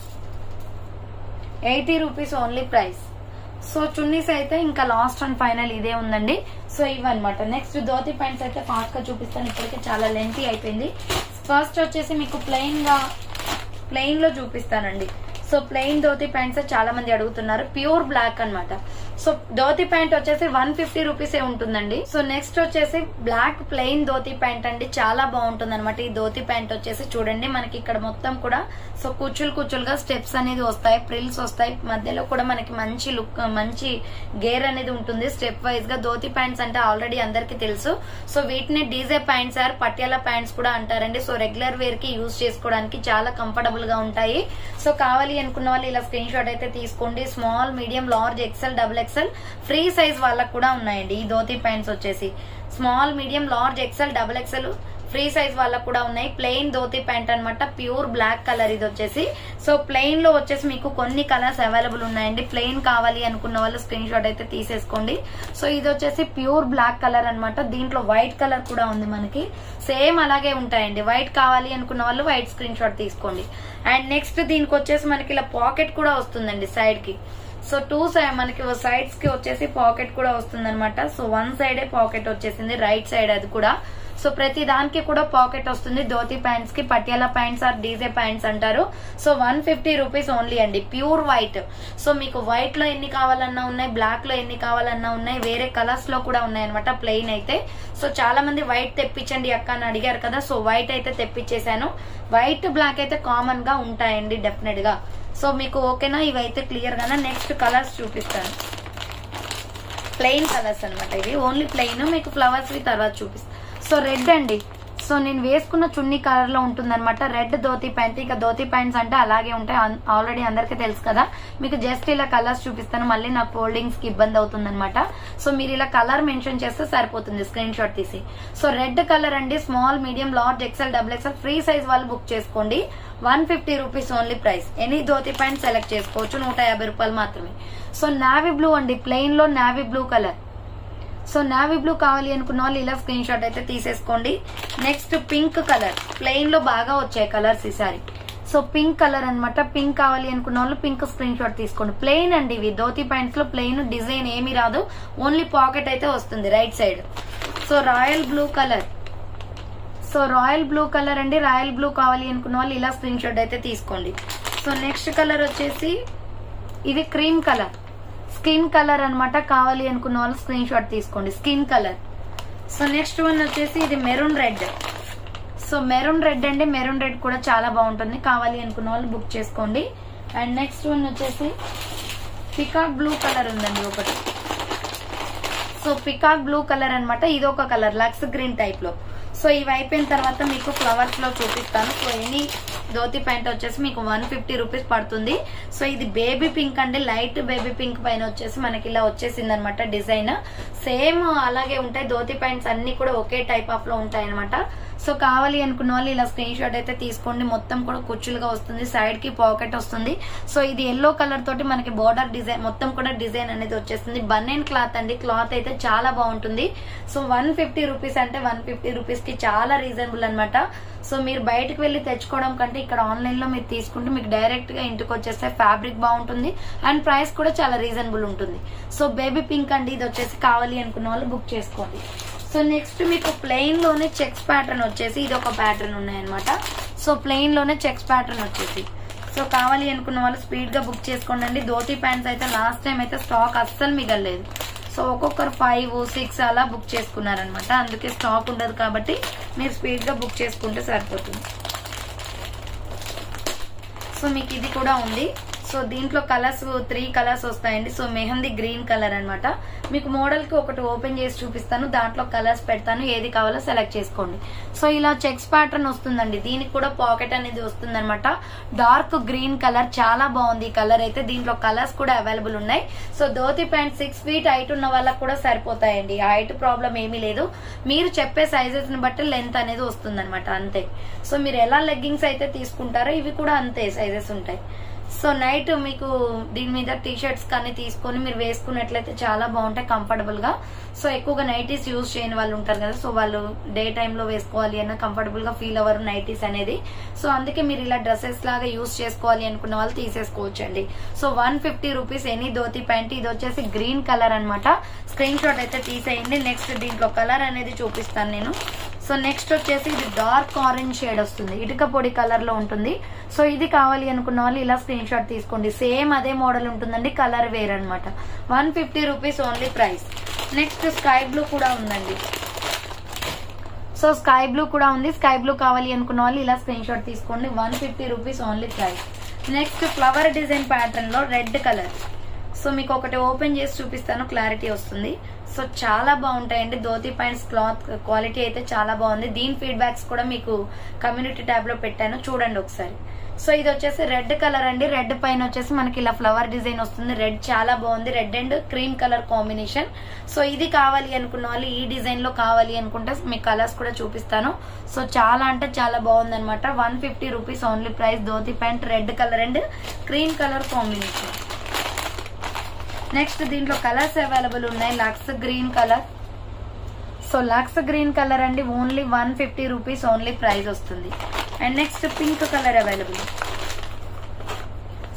eighty rupees only price so chunnis అయితే ఇంకా లాస్ట్ అండ్ ఫైనల్ ఇదే ఉందండి సో ఇవన్నమాట నెక్స్ట్ ధోతి ప్యాంట్స్ అయితే ఫాస్ట్ గా చూపిస్తాను ఇప్పటికే చాలా లెంతీ అయిపోయింది ఫస్ట్ వచ్చేసి మీకు ప్లెయిన్ గా ప్లెయిన్ లో చూపిస్తానండి సో ప్లెయిన్ ధోతి ప్యాంట్స్ చాలా మంది అడుగుతున్నారు ప్యూర్ బ్లాక్ అన్నమాట సో ధోతి ప్యాంట్ వచ్చేసి వన్ ఫిఫ్టీ రూపీస్ ఉంటుందండి సో నెక్స్ట్ వచ్చేసి బ్లాక్ ప్లెయిన్ ధోతి ప్యాంట్ అండి చాలా బాగుంటుంది అనమాట ఈ ధోతి ప్యాంట్ వచ్చేసి చూడండి మనకి ఇక్కడ మొత్తం కూడా సో కుచ్చులు కుచ్చులుగా స్టెప్స్ అనేది వస్తాయి ప్రిల్స్ వస్తాయి మధ్యలో కూడా మనకి మంచి లుక్ మంచి గేర్ అనేది ఉంటుంది స్టెప్ వైజ్ గా ధోతి ప్యాంట్స్ అంటే ఆల్రెడీ అందరికి తెలుసు సో వీటిని DJ pants or Patiala pants కూడా అంటారండి సో రెగ్యులర్ వేర్ కి యూజ్ చేసుకోవడానికి చాలా కంఫర్టబుల్ గా ఉంటాయి సో కావాలి అనుకున్న వాళ్ళు ఇలా స్క్రీన్ షాట్ అయితే తీసుకోండి small medium large XL double XL free size వాళ్ళకు కూడా ఉన్నాయండి ఈ ధోతి ప్యాంట్స్ వచ్చేసి small medium large XL double XL free size వాళ్ళకు కూడా ఉన్నాయి ప్లెయిన్ ధోతి ప్యాంట్ అన్నమాట ప్యూర్ బ్లాక్ కలర్ ఇది వచ్చేసి సో ప్లెయిన్ లో వచ్చేసి మీకు కొన్ని కలర్స్ అవైలబుల్ ఉన్నాయండి ప్లెయిన్ కావాలి అనుకున్న వాళ్ళు స్క్రీన్ షాట్ అయితే తీసేసుకోండి సో ఇది వచ్చేసి ప్యూర్ బ్లాక్ కలర్ అన్నమాట దీంట్లో వైట్ కలర్ కూడా ఉంది మనకి సేమ్ అలాగే ఉంటాయండి వైట్ కావాలి అనుకున్న వాళ్ళు వైట్ స్క్రీన్ షాట్ తీసుకోండి అండ్ నెక్స్ట్ దీనికి వచ్చేసి మనకి ఇలా పాకెట్ కూడా వస్తుందండి సైడ్ కి సో టూ సైడ్ మనకి సైడ్స్ కి వచ్చేసి పాకెట్ కూడా వస్తుంది సో వన్ సైడే పాకెట్ వచ్చేసింది రైట్ సైడ్ అది కూడా సో ప్రతి దానికి కూడా పాకెట్ వస్తుంది ధోతి ప్యాంట్స్ కి Patiala pants or DJ pants అంటారు so one fifty rupees only అండి ప్యూర్ వైట్ సో మీకు వైట్ లో ఎన్ని కావాలన్నా ఉన్నాయి బ్లాక్ లో ఎన్ని కావాలన్నా ఉన్నాయి వేరే కలర్స్ లో కూడా ఉన్నాయి అనమాట ప్లెయిన్ అయితే సో చాలా మంది వైట్ తెప్పించండి అక్క అని అడిగారు కదా సో వైట్ అయితే తెప్పించేశాను వైట్ బ్లాక్ అయితే కామన్ గా ఉంటాయండి డెఫినెట్ గా సో మీకు ఓకేనా ఇవైతే క్లియర్ గానే నెక్స్ట్ కలర్స్ చూపిస్తాను ప్లెయిన్ కలర్స్ అనమాట ఇవి ఓన్లీ ప్లెయిన్ మీకు ఫ్లవర్స్ తర్వాత చూపిస్తాను సో రెడ్ అండి సో నేను వేసుకున్న చున్నీ కలర్ లో ఉంటుంది అనమాట రెడ్ ధోతి ప్యాంట్ ఇక ధోతి ప్యాంట్స్ అంటే అలాగే ఉంటాయి ఆల్రెడీ అందరికీ తెలుసు కదా మీకు జస్ట్ ఇలా కలర్స్ చూపిస్తాను మళ్ళీ నాకు ఫోల్డింగ్స్ కి ఇబ్బంది అవుతుంది అనమాట సో మీరు ఇలా కలర్ మెన్షన్ చేస్తే సరిపోతుంది స్క్రీన్ షాట్ తీసి సో రెడ్ కలర్ అండి small medium large XL double XL free size వాళ్ళు బుక్ చేసుకోండి one fifty rupees only price any dhoti pant select చేసుకోవచ్చు నూట యాభై రూపాయలు మాత్రమే సో నావీ బ్లూ అండి ప్లెయిన్ లో navy blue colour so navy blue కావాలి అనుకున్న వాళ్ళు ఇలా స్క్రీన్ షాట్ అయితే తీసేసుకోండి నెక్స్ట్ పింక్ కలర్ ప్లెయిన్ లో బాగా వచ్చాయి కలర్స్ ఈసారి సో పింక్ కలర్ అన్నమాట పింక్ కావాలి అనుకున్న వాళ్ళు పింక్ స్క్రీన్ షాట్ తీసుకోండి ప్లెయిన్ అండి ఇవి ధోతి ప్యాంట్స్ లో ప్లెయిన్ డిజైన్ ఏమీ రాదు ఓన్లీ పాకెట్ అయితే వస్తుంది right side so royal blue colour so royal blue colour అండి రాయల్ బ్లూ కావాలి అనుకున్న వాళ్ళు ఇలా స్క్రీన్ షాట్ అయితే తీసుకోండి సో నెక్స్ట్ కలర్ వచ్చేసి ఇది క్రీమ్ కలర్ స్కిన్ కలర్ అన్నమాట కావాలి అనుకున్న వాళ్ళు స్క్రీన్ షాట్ తీసుకోండి skin colour so next one వచ్చేసి ఇది maroon red so maroon red అండి మెరూన్ రెడ్ కూడా చాలా బాగుంటుంది కావాలి అనుకున్న వాళ్ళు బుక్ చేసుకోండి అండ్ నెక్స్ట్ వన్ వచ్చేసి పికాక్ బ్లూ కలర్ ఉందండి ఒకటి సో పికాక్ బ్లూ కలర్ అన్నమాట ఇది ఒక కలర్ లక్స్ గ్రీన్ టైప్ లో సో ఇవి అయిపోయిన తర్వాత మీకు ఫ్లవర్స్ లో చూపిస్తాను సో ఎనీ ధోతి ప్యాంట్ వచ్చేసి మీకు వన్ ఫిఫ్టీ రూపీస్ పడుతుంది సో ఇది బేబీ పింక్ అండి లైట్ బేబీ పింక్ పైన వచ్చేసి మనకి ఇలా వచ్చేసింది అనమాట డిజైన్ సేమ్ అలాగే ఉంటాయి ధోతి ప్యాంట్స్ అన్ని కూడా ఒకే టైప్ ఆఫ్ లో ఉంటాయి అనమాట సో కావాలి అనుకున్న వాళ్ళు ఇలా స్క్రీన్ షాట్ అయితే తీసుకోండి మొత్తం కూడా కుచ్చులుగా వస్తుంది సైడ్ కి పాకెట్ వస్తుంది సో ఇది ఎల్లో కలర్ తోటి మనకి బోర్డర్ డిజైన్ మొత్తం కూడా డిజైన్ అనేది వచ్చేస్తుంది బన్నెన్ క్లాత్ అండి క్లాత్ అయితే చాలా బాగుంటుంది సో వన్ ఫిఫ్టీ రూపీస్ అంటే వన్ ఫిఫ్టీ రూపీస్ కి చాలా రీజనబుల్ అనమాట సో మీరు బయటకు వెళ్ళి తెచ్చుకోవడం కంటే ఇక్కడ ఆన్లైన్ లో మీరు తీసుకుంటే మీకు డైరెక్ట్ గా ఇంటికి వచ్చేస్తే ఫ్యాబ్రిక్ బాగుంటుంది అండ్ ప్రైస్ కూడా చాలా రీజనబుల్ ఉంటుంది సో బేబీ పింక్ అండి ఇది వచ్చేసి కావాలి అనుకున్న వాళ్ళు బుక్ చేసుకోండి సో నెక్స్ట్ మీకు ప్లెయిన్ లోనే చెక్స్ ప్యాటర్న్ వచ్చేసి ఇది ఒక ప్యాటర్న్ ఉన్నాయన్నమాట సో ప్లెయిన్ లోనే చెక్స్ ప్యాటర్న్ వచ్చేసి సో కావాలి అనుకున్న వాళ్ళు స్పీడ్ గా బుక్ చేసుకోండి అండి ధోతి ప్యాంట్స్ అయితే లాస్ట్ టైం అయితే స్టాక్ అస్సలు మిగలలేదు సో ఒక్కొక్కరు ఫైవ్ సిక్స్ అలా బుక్ చేసుకున్నారనమాట అందుకే స్టాక్ ఉండదు కాబట్టి మీరు స్పీడ్ గా బుక్ చేసుకుంటే సరిపోతుంది సో మీకు ఇది కూడా ఉంది సో దీంట్లో కలర్స్ త్రీ కలర్స్ వస్తాయండి సో మెహందీ గ్రీన్ కలర్ అన్నమాట మీకు మోడల్ కి ఒకటి ఓపెన్ చేసి చూపిస్తాను దాంట్లో కలర్స్ పెడతాను ఏది కావాలో సెలెక్ట్ చేసుకోండి సో ఇలా చెక్స్ ప్యాటర్న్ వస్తుందండి దీనికి కూడా పాకెట్ అనేది వస్తుందన్నమాట డార్క్ గ్రీన్ కలర్ చాలా బాగుంది ఈ కలర్ అయితే దీంట్లో కలర్స్ కూడా అవైలబుల్ ఉన్నాయి so dhoti pant six feet height ఉన్న వాళ్ళకి కూడా సరిపోతాయండి హైట్ ప్రాబ్లం ఏమీ లేదు మీరు చెప్పే సైజెస్ ని బట్టి లెంత్ అనేది వస్తుంది అంతే సో మీరు ఎలా లెగ్గింగ్స్ అయితే తీసుకుంటారో ఇవి కూడా అంతే సైజెస్ ఉంటాయి సో నైట్ మీకు దీని మీద టీ షర్ట్స్ కానీ తీసుకొని మీరు వేసుకున్నట్లయితే చాలా బాగుంటాయి కంఫర్టబుల్ గా సో ఎక్కువగా నైటీస్ యూజ్ చేయని వాళ్ళు ఉంటారు కదా సో వాళ్ళు డే టైమ్ లో వేసుకోవాలి అన్న కంఫర్టబుల్ గా ఫీల్ అవ్వరు నైటీస్ అనేది సో అందుకే మీరు ఇలా డ్రెస్సెస్ లాగా యూజ్ చేసుకోవాలి అనుకున్న వాళ్ళు తీసేసుకోవచ్చు అండి so one fifty rupees any dhoti pant ఇది వచ్చేసి గ్రీన్ కలర్ అన్నమాట స్క్రీన్ షాట్ అయితే తీసేయండి నెక్స్ట్ దీంట్లో కలర్ అనేది చూపిస్తాను నేను సో నెక్స్ట్ వచ్చేసి ఇది డార్క్ ఆరెంజ్ షేడ్ వస్తుంది ఇటుక పొడి కలర్ లో ఉంటుంది సో ఇది కావాలి అనుకున్న వాళ్ళు ఇలా స్క్రీన్ షాట్ తీసుకోండి సేమ్ అదే మోడల్ ఉంటుందండి కలర్ వేర్ అనమాట one fifty rupees only price next sky blue కూడా ఉందండి సో స్కై బ్లూ కూడా ఉంది స్కై బ్లూ కావాలి అనుకున్న వాళ్ళు ఇలా స్క్రీన్ షాట్ తీసుకోండి one fifty rupees only price next flower design pattern లో రెడ్ కలర్ సో మీకు ఒకటి ఓపెన్ చేసి చూపిస్తాను క్లారిటీ వస్తుంది సో చాలా బాగుంటాయండి ధోతి ప్యాంట్స్ క్లాత్ క్వాలిటీ అయితే చాలా బాగుంది దీని ఫీడ్బ్యాక్స్ కూడా మీకు కమ్యూనిటీ ట్యాబ్ లో పెట్టాను చూడండి ఒకసారి సో ఇది వచ్చేసి రెడ్ కలర్ అండి రెడ్ పైన వచ్చేసి మనకి ఇలా ఫ్లవర్ డిజైన్ వస్తుంది రెడ్ చాలా బాగుంది red and cream colour combination so ఇది కావాలి అనుకున్న వాళ్ళు ఈ డిజైన్ లో కావాలి అనుకుంటే మీకు కలర్స్ కూడా చూపిస్తాను సో చాలా అంటే చాలా బాగుంది అనమాట one fifty rupees only price dhoti pant red colour and cream colour combination next దీంట్లో కలర్స్ అవైలబుల్ ఉన్నాయి lux green colour so lux green colour అండి only one fifty rupees only price వస్తుంది and next pink colour available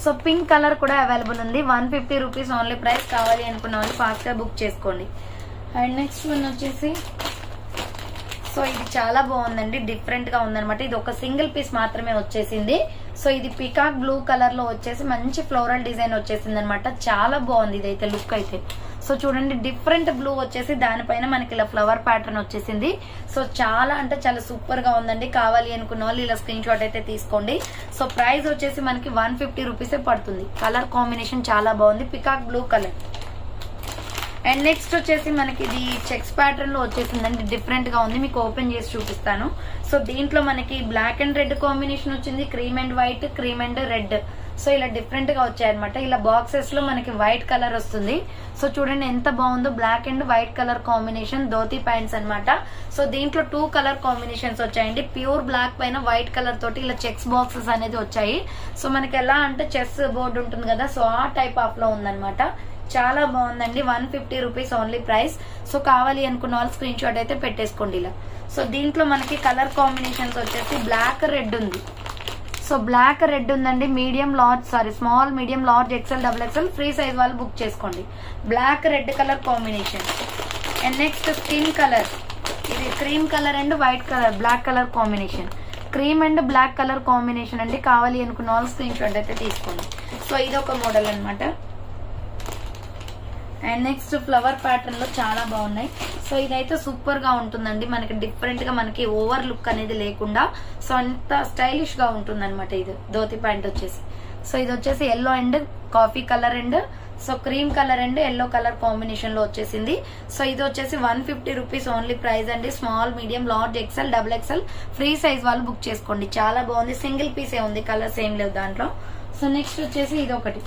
so pink colour కూడా అవైలబుల్ ఉంది one fifty rupees only price కావాలి అనుకున్న వాళ్ళు ఫాస్ట్ గా బుక్ చేసుకోండి అండ్ నెక్స్ట్ వన్ వచ్చేసి సో ఇది చాలా బాగుందండి డిఫరెంట్ గా ఉందన్నమాట ఇది ఒక సింగిల్ పీస్ మాత్రమే వచ్చేసింది సో ఇది పికాక్ బ్లూ కలర్ లో వచ్చేసి మంచి ఫ్లోరల్ డిజైన్ వచ్చేసింది అనమాట చాలా బాగుంది ఇదైతే లుక్ అయితే సో చూడండి డిఫరెంట్ బ్లూ వచ్చేసి దానిపైన మనకి ఇలా ఫ్లవర్ ప్యాటర్న్ వచ్చేసింది సో చాలా అంటే చాలా సూపర్ గా ఉందండి కావాలి అనుకున్న వాళ్ళు ఇలా స్క్రీన్ షాట్ అయితే తీసుకోండి సో ప్రైస్ వచ్చేసి మనకి వన్ ఫిఫ్టీ రూపీసే పడుతుంది కలర్ కాంబినేషన్ చాలా బాగుంది peacock blue colour and next వచ్చేసి మనకి ఇది చెక్స్ ప్యాటర్న్ లో వచ్చేసిందండి డిఫరెంట్ గా ఉంది మీకు ఓపెన్ చేసి చూపిస్తాను సో దీంట్లో మనకి బ్లాక్ అండ్ రెడ్ కాంబినేషన్ వచ్చింది cream and white cream and red so ఇలా డిఫరెంట్ గా వచ్చాయన్నమాట ఇలా బాక్సెస్ లో మనకి వైట్ కలర్ వస్తుంది సో చూడండి ఎంత బాగుందో black and white colour combination dhoti pants అన్నమాట సో దీంట్లో టూ కలర్ కాంబినేషన్స్ వచ్చాయండి ప్యూర్ బ్లాక్ పైన వైట్ కలర్ తోటి ఇలా చెక్స్ బాక్సెస్ అనేది వచ్చాయి సో మనకి ఎలా అంటే చెస్ బోర్డు ఉంటుంది కదా సో ఆ టైప్ ఆఫ్ లో ఉందన్నమాట చాలా బాగుందండి one fifty rupees only price so కావాలి అనుకున్న వాళ్ళు స్క్రీన్ షాట్ అయితే పెట్టేసుకోండి ఇలా సో దీంట్లో మనకి కలర్ కాంబినేషన్స్ వచ్చేసి బ్లాక్ రెడ్ ఉంది సో బ్లాక్ రెడ్ ఉందండి medium large sorry small medium large XL double XL free size వాళ్ళు బుక్ చేసుకోండి black red colour combination and next skin colour ఇది cream colour and white colour black colour combination cream and black colour combination అండి కావాలి అనుకున్న వాళ్ళు స్క్రీన్ షాట్ అయితే తీసుకోండి సో ఇది ఒక మోడల్ అన్నమాట అండ్ నెక్స్ట్ ఫ్లవర్ ప్యాటర్న్ లో చాలా బాగున్నాయి సో ఇదైతే సూపర్ గా ఉంటుందండి మనకి డిఫరెంట్ గా మనకి ఓవర్ లుక్ అనేది లేకుండా సో అంత స్టైలిష్ గా ఉంటుంది అనమాట ఇది ధోతి ప్యాంట్ వచ్చేసి సో ఇది వచ్చేసి yellow and coffee colour and so cream colour and yellow colour combination లో వచ్చేసింది సో ఇది వచ్చేసి one fifty rupees only price అండి small medium large XL double XL free size వాళ్ళు బుక్ చేసుకోండి చాలా బాగుంది సింగిల్ పీస్ ఏ ఉంది కలర్స్ ఏం లేవు దాంట్లో సో నెక్స్ట్ వచ్చేసి ఇది ఒకటి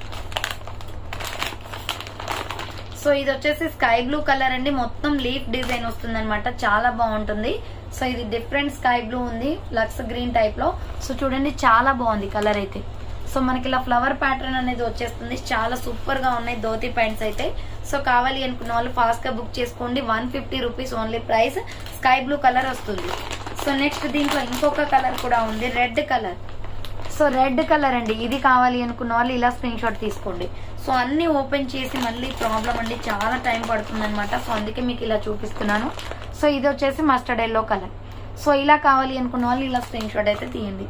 సో ఇది వచ్చేసి స్కై బ్లూ కలర్ అండి మొత్తం లీఫ్ డిజైన్ వస్తుంది అనమాట చాలా బాగుంటుంది సో ఇది డిఫరెంట్ స్కై బ్లూ ఉంది లక్స్ గ్రీన్ టైప్ లో సో చూడండి చాలా బాగుంది కలర్ అయితే సో మనకి ఇలా ఫ్లవర్ ప్యాటర్న్ అనేది వచ్చేస్తుంది చాలా సూపర్ గా ఉన్నాయి ధోతి ప్యాంట్స్ అయితే సో కావాలి అనుకున్న వాళ్ళు ఫాస్ట్ గా బుక్ చేసుకోండి one fifty rupees only price sky blue colour వస్తుంది సో నెక్స్ట్ దీంట్లో ఇంకొక కలర్ కూడా ఉంది red colour so red colour అండి ఇది కావాలి అనుకున్న వాళ్ళు ఇలా స్క్రీన్ షాట్ తీసుకోండి సో అన్ని ఓపెన్ చేసి మళ్ళీ ప్రాబ్లం అండి చాలా టైం పడుతుంది అనమాట సో అందుకే మీకు ఇలా చూపిస్తున్నాను సో ఇది వచ్చేసి మస్టర్డ్ ఎల్లో కలర్ సో ఇలా కావాలి అనుకున్న వాళ్ళు ఇలా స్క్రీన్ షాట్ అయితే తీయండి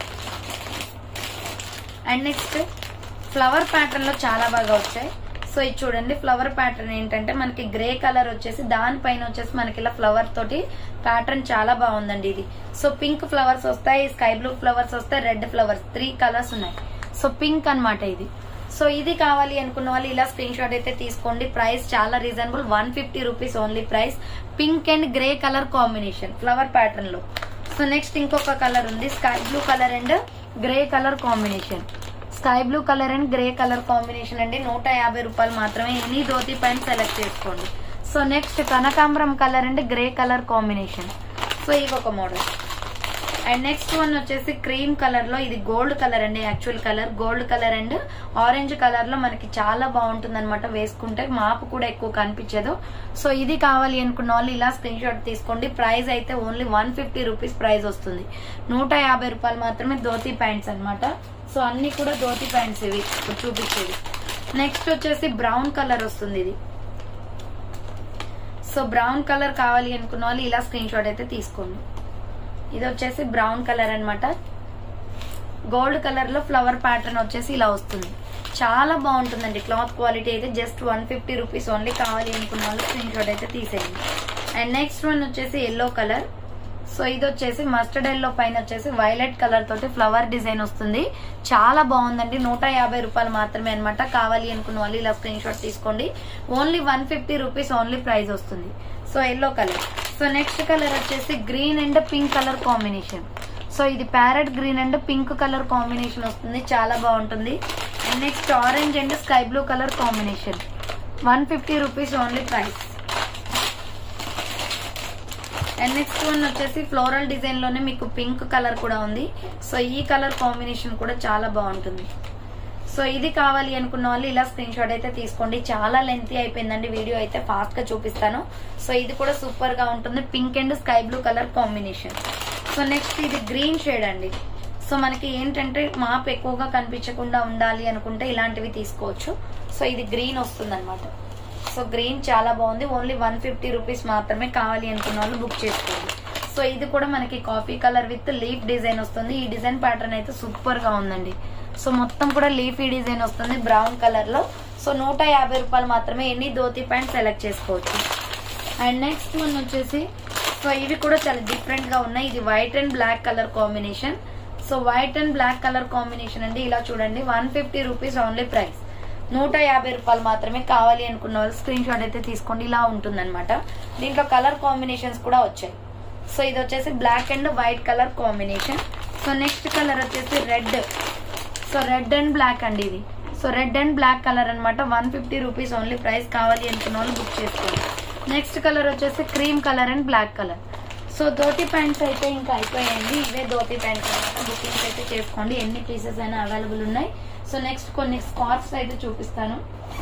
అండ్ నెక్స్ట్ ఫ్లవర్ ప్యాటర్న్ లో చాలా బాగా వచ్చాయి సో ఇది చూడండి ఫ్లవర్ ప్యాటర్న్ ఏంటంటే మనకి గ్రే కలర్ వచ్చేసి దానిపైన వచ్చేసి మనకి ఇలా ఫ్లవర్ తోటి ప్యాటర్న్ చాలా బాగుందండి ఇది సో పింక్ ఫ్లవర్స్ వస్తాయి స్కై బ్లూ ఫ్లవర్స్ వస్తాయి రెడ్ ఫ్లవర్స్ త్రీ కలర్స్ ఉన్నాయి సో పింక్ అన్నమాట ఇది సో ఇది కావాలి అనుకున్న వాళ్ళు ఇలా స్క్రీన్ షాట్ అయితే తీసుకోండి ప్రైస్ చాలా reasonable one fifty rupees only price pink and grey colour combination flower pattern లో సో నెక్స్ట్ ఇంకొక కలర్ ఉంది sky blue colour and grey colour combination sky blue colour and grey colour combination అండి నూట యాభై రూపాయలు మాత్రమే ఎనీ ధోతి ప్యాంట్ సెలెక్ట్ చేసుకోండి సో నెక్స్ట్ కనకాంబరం colour and grey colour combination so ఇవి ఒక మోడల్ అండ్ నెక్స్ట్ వన్ వచ్చేసి క్రీమ్ కలర్ లో ఇది గోల్డ్ కలర్ అండి actual colour gold colour and orange colour లో మనకి చాలా బాగుంటుంది అనమాట వేసుకుంటే మాపు కూడా ఎక్కువ కనిపించదు సో ఇది కావాలి అనుకున్న వాళ్ళు ఇలా స్క్రీన్ షాట్ తీసుకోండి ప్రైస్ అయితే only one fifty rupees price వస్తుంది నూట యాభై రూపాయలు మాత్రమే ధోతి ప్యాంట్స్ అన్నమాట సో అన్ని కూడా ధోతి ప్యాంట్స్ ఇవి ఇప్పుడు చూపించేది నెక్స్ట్ వచ్చేసి బ్రౌన్ కలర్ వస్తుంది ఇది సో బ్రౌన్ కలర్ కావాలి అనుకున్న వాళ్ళు ఇలా స్క్రీన్ షాట్ అయితే తీసుకోండి ఇది వచ్చేసి బ్రౌన్ కలర్ అన్నమాట గోల్డ్ కలర్ లో ఫ్లవర్ ప్యాటర్న్ వచ్చేసి ఇలా వస్తుంది చాలా బాగుంటుందండి క్లాత్ క్వాలిటీ అయితే just one fifty rupees only కావాలి అనుకున్న వాళ్ళు స్క్రీన్ షాట్ అయితే తీసేయండి అండ్ నెక్స్ట్ వన్ వచ్చేసి ఎల్లో కలర్ సో ఇది వచ్చేసి మస్టర్డ్ ఎల్లో పైన వచ్చేసి వైలెట్ కలర్ తోటి ఫ్లవర్ డిజైన్ వస్తుంది చాలా బాగుందండి నూట యాభై రూపాయలు మాత్రమే అన్నమాట కావాలి అనుకున్న వాళ్ళు ఇలా స్క్రీన్ షాట్ తీసుకోండి only one fifty rupees only price వస్తుంది so yellow colour so next colour వచ్చేసి green and pink colour combination so ఇది parrot green and pink colour combination వస్తుంది చాలా బాగుంటుంది and next orange and sky blue colour combination one fifty rupees only price and next one వచ్చేసి ఫ్లోరల్ డిజైన్ లోనే మీకు పింక్ కలర్ కూడా ఉంది సో ఈ కలర్ కాంబినేషన్ కూడా చాలా బాగుంటుంది సో ఇది కావాలి అనుకున్న వాళ్ళు ఇలా స్క్రీన్ షాట్ అయితే తీసుకోండి చాలా లెంతీ అయిపోయిందండి వీడియో అయితే ఫాస్ట్ గా చూపిస్తాను సో ఇది కూడా సూపర్ గా ఉంటుంది pink and sky blue colour combination so next ఇది గ్రీన్ షేడ్ అండి సో మనకి ఏంటంటే మాప్ ఎక్కువగా కనిపించకుండా ఉండాలి అనుకుంటే ఇలాంటివి తీసుకోవచ్చు సో ఇది గ్రీన్ వస్తుంది సో గ్రీన్ చాలా బాగుంది ఓన్లీ వన్ ఫిఫ్టీ రూపీస్ మాత్రమే కావాలి అనుకున్న వాళ్ళు బుక్ చేసుకోండి సో ఇది కూడా మనకి coffee colour with leaf design వస్తుంది ఈ డిజైన్ ప్యాటర్న్ అయితే సూపర్ గా ఉందండి సో మొత్తం కూడా లీఫీ డిజైన్ వస్తుంది బ్రౌన్ కలర్ లో సో నూట యాభై రూపాయలు మాత్రమే ఎన్ని ధోతి ప్యాంట్ సెలెక్ట్ చేసుకోవచ్చు అండ్ నెక్స్ట్ వన్ వచ్చేసి సో ఇవి కూడా చాలా డిఫరెంట్ గా ఉన్నాయి ఇది white and black colour combination so white and black colour combination అండి ఇలా చూడండి one fifty rupees only price నూట యాభై రూపాయలు మాత్రమే కావాలి అనుకున్న వాళ్ళు స్క్రీన్ షాట్ అయితే తీసుకోండి ఇలా ఉంటుందన్నమాట దీంట్లో కలర్ కాంబినేషన్స్ కూడా వచ్చాయి సో ఇది వచ్చేసి black and white colour combination so next colour వచ్చేసి red so red and black అండి ఇది so red and black colour అన్నమాట one fifty rupees only price కావాలి అనుకున్న వాళ్ళు బుక్ చేసుకోండి నెక్స్ట్ కలర్ వచ్చేసి cream colour and black colour so dhoti pants అయితే ఇంకా అయిపోయాయండి ఇవే ధోతి ప్యాంట్స్ అనమాట బుకింగ్స్ అయితే చేసుకోండి ఎన్ని పీసెస్ అయినా అవైలబుల్ ఉన్నాయి సో నెక్స్ట్ కొన్ని స్కార్ఫ్స్ అయితే చూపిస్తాను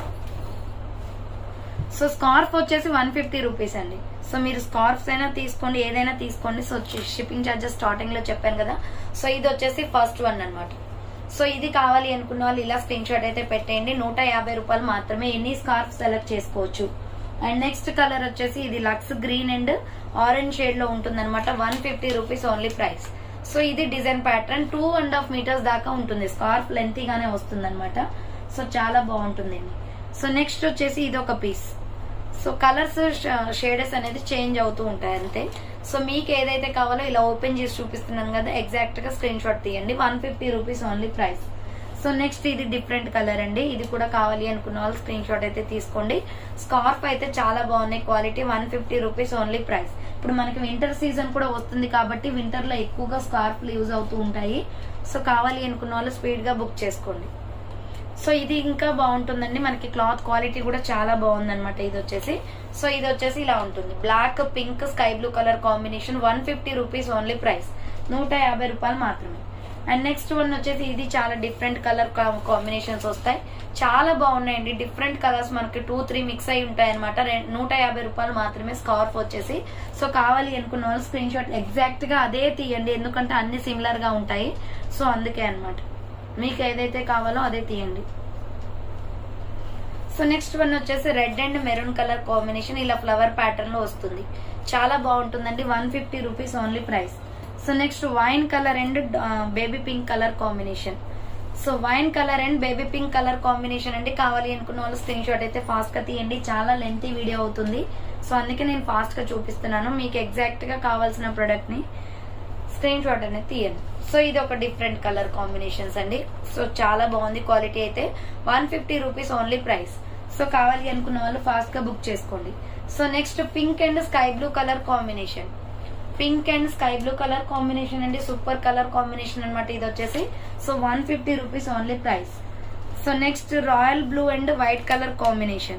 సో స్కార్ఫ్ వచ్చేసి వన్ ఫిఫ్టీ రూపీస్ అండి సో మీరు స్కార్ఫ్స్ అయినా తీసుకోండి ఏదైనా తీసుకోండి సో షిప్పింగ్ ఛార్జెస్ స్టార్టింగ్ లో చెప్పాను కదా సో ఇది వచ్చేసి ఫస్ట్ వన్ అన్నమాట సో ఇది కావాలి అనుకున్న వాళ్ళు ఇలా స్క్రీన్ షాట్ అయితే పెట్టేయండి నూట యాభై రూపాయలు మాత్రమే ఎన్ని స్కార్ఫ్ సెలెక్ట్ చేసుకోవచ్చు అండ్ నెక్స్ట్ కలర్ వచ్చేసి ఇది Lux green and orange shade లో ఉంటుంది అనమాట one fifty rupees only price so ఇది design pattern two and half metres దాకా ఉంటుంది స్కార్ఫ్ లెంత్ గానే వస్తుంది అనమాట సో చాలా బాగుంటుంది సో నెక్స్ట్ వచ్చేసి ఇది ఒక పీస్ సో కలర్స్ షేడెస్ అనేది చేంజ్ అవుతూ ఉంటాయి అంతే సో మీకు ఏదైతే కావాలో ఇలా ఓపెన్ చేసి చూపిస్తున్నాను కదా ఎగ్జాక్ట్ గా స్క్రీన్ షాట్ తీయండి one fifty rupees only price so next ఇది డిఫరెంట్ కలర్ అండి ఇది కూడా కావాలి అనుకున్న వాళ్ళు స్క్రీన్ షాట్ అయితే తీసుకోండి స్కార్ఫ్ అయితే చాలా బాగున్నాయి quality one fifty rupees only price ఇప్పుడు మనకి వింటర్ సీజన్ కూడా వస్తుంది కాబట్టి వింటర్ లో ఎక్కువగా స్కార్ఫ్ యూజ్ అవుతూ ఉంటాయి సో కావాలి అనుకున్న వాళ్ళు స్పీడ్ గా బుక్ చేసుకోండి సో ఇది ఇంకా బాగుంటుందండి మనకి క్లాత్ క్వాలిటీ కూడా చాలా బాగుంది అనమాట ఇది వచ్చేసి సో ఇది వచ్చేసి ఇలా ఉంటుంది black pink sky blue colour combination one fifty rupees only price నూట యాభై రూపాయలు మాత్రమే అండ్ నెక్స్ట్ వన్ వచ్చేసి ఇది చాలా డిఫరెంట్ కలర్ కాంబినేషన్స్ వస్తాయి చాలా బాగున్నాయండి డిఫరెంట్ కలర్స్ మనకి టూ త్రీ మిక్స్ అయి ఉంటాయి అనమాట నూట యాభై రూపాయలు మాత్రమే స్కార్ఫ్ వచ్చేసి సో కావాలి అనుకున్న వాళ్ళు స్క్రీన్ షాట్ ఎగ్జాక్ట్ గా అదే తీయండి ఎందుకంటే అన్ని సిమిలర్ గా ఉంటాయి సో అందుకే అన్నమాట మీకు ఏదైతే కావాలో అదే తీయండి సో నెక్స్ట్ వన్ వచ్చేసి red and maroon colour combination ఇలా ఫ్లవర్ ప్యాటర్న్ లో వస్తుంది చాలా బాగుంటుందండి one fifty rupees only price so next wine colour and baby pink colour combination so wine colour and baby pink colour combination అండి కావాలి అనుకున్న వాళ్ళు స్క్రీన్ షాట్ అయితే ఫాస్ట్ గా తీయండి చాలా లెంతీ వీడియో అవుతుంది సో అందుకే నేను ఫాస్ట్ గా చూపిస్తున్నాను మీకు ఎగ్జాక్ట్ గా కావాల్సిన ప్రొడక్ట్ ని స్క్రీన్ షాట్ అనేది తీయండి సో ఇది ఒక డిఫరెంట్ కలర్ కాంబినేషన్స్ అండి సో చాలా బాగుంది క్వాలిటీ అయితే one fifty rupees only price so కావాలి అనుకున్న వాళ్ళు ఫాస్ట్ గా బుక్ చేసుకోండి so next pink and sky blue colour combination pink and sky blue colour combination అండి సూపర్ కలర్ కాంబినేషన్ అనమాట ఇది వచ్చేసి so one fifty rupees only price so next royal blue and white colour combination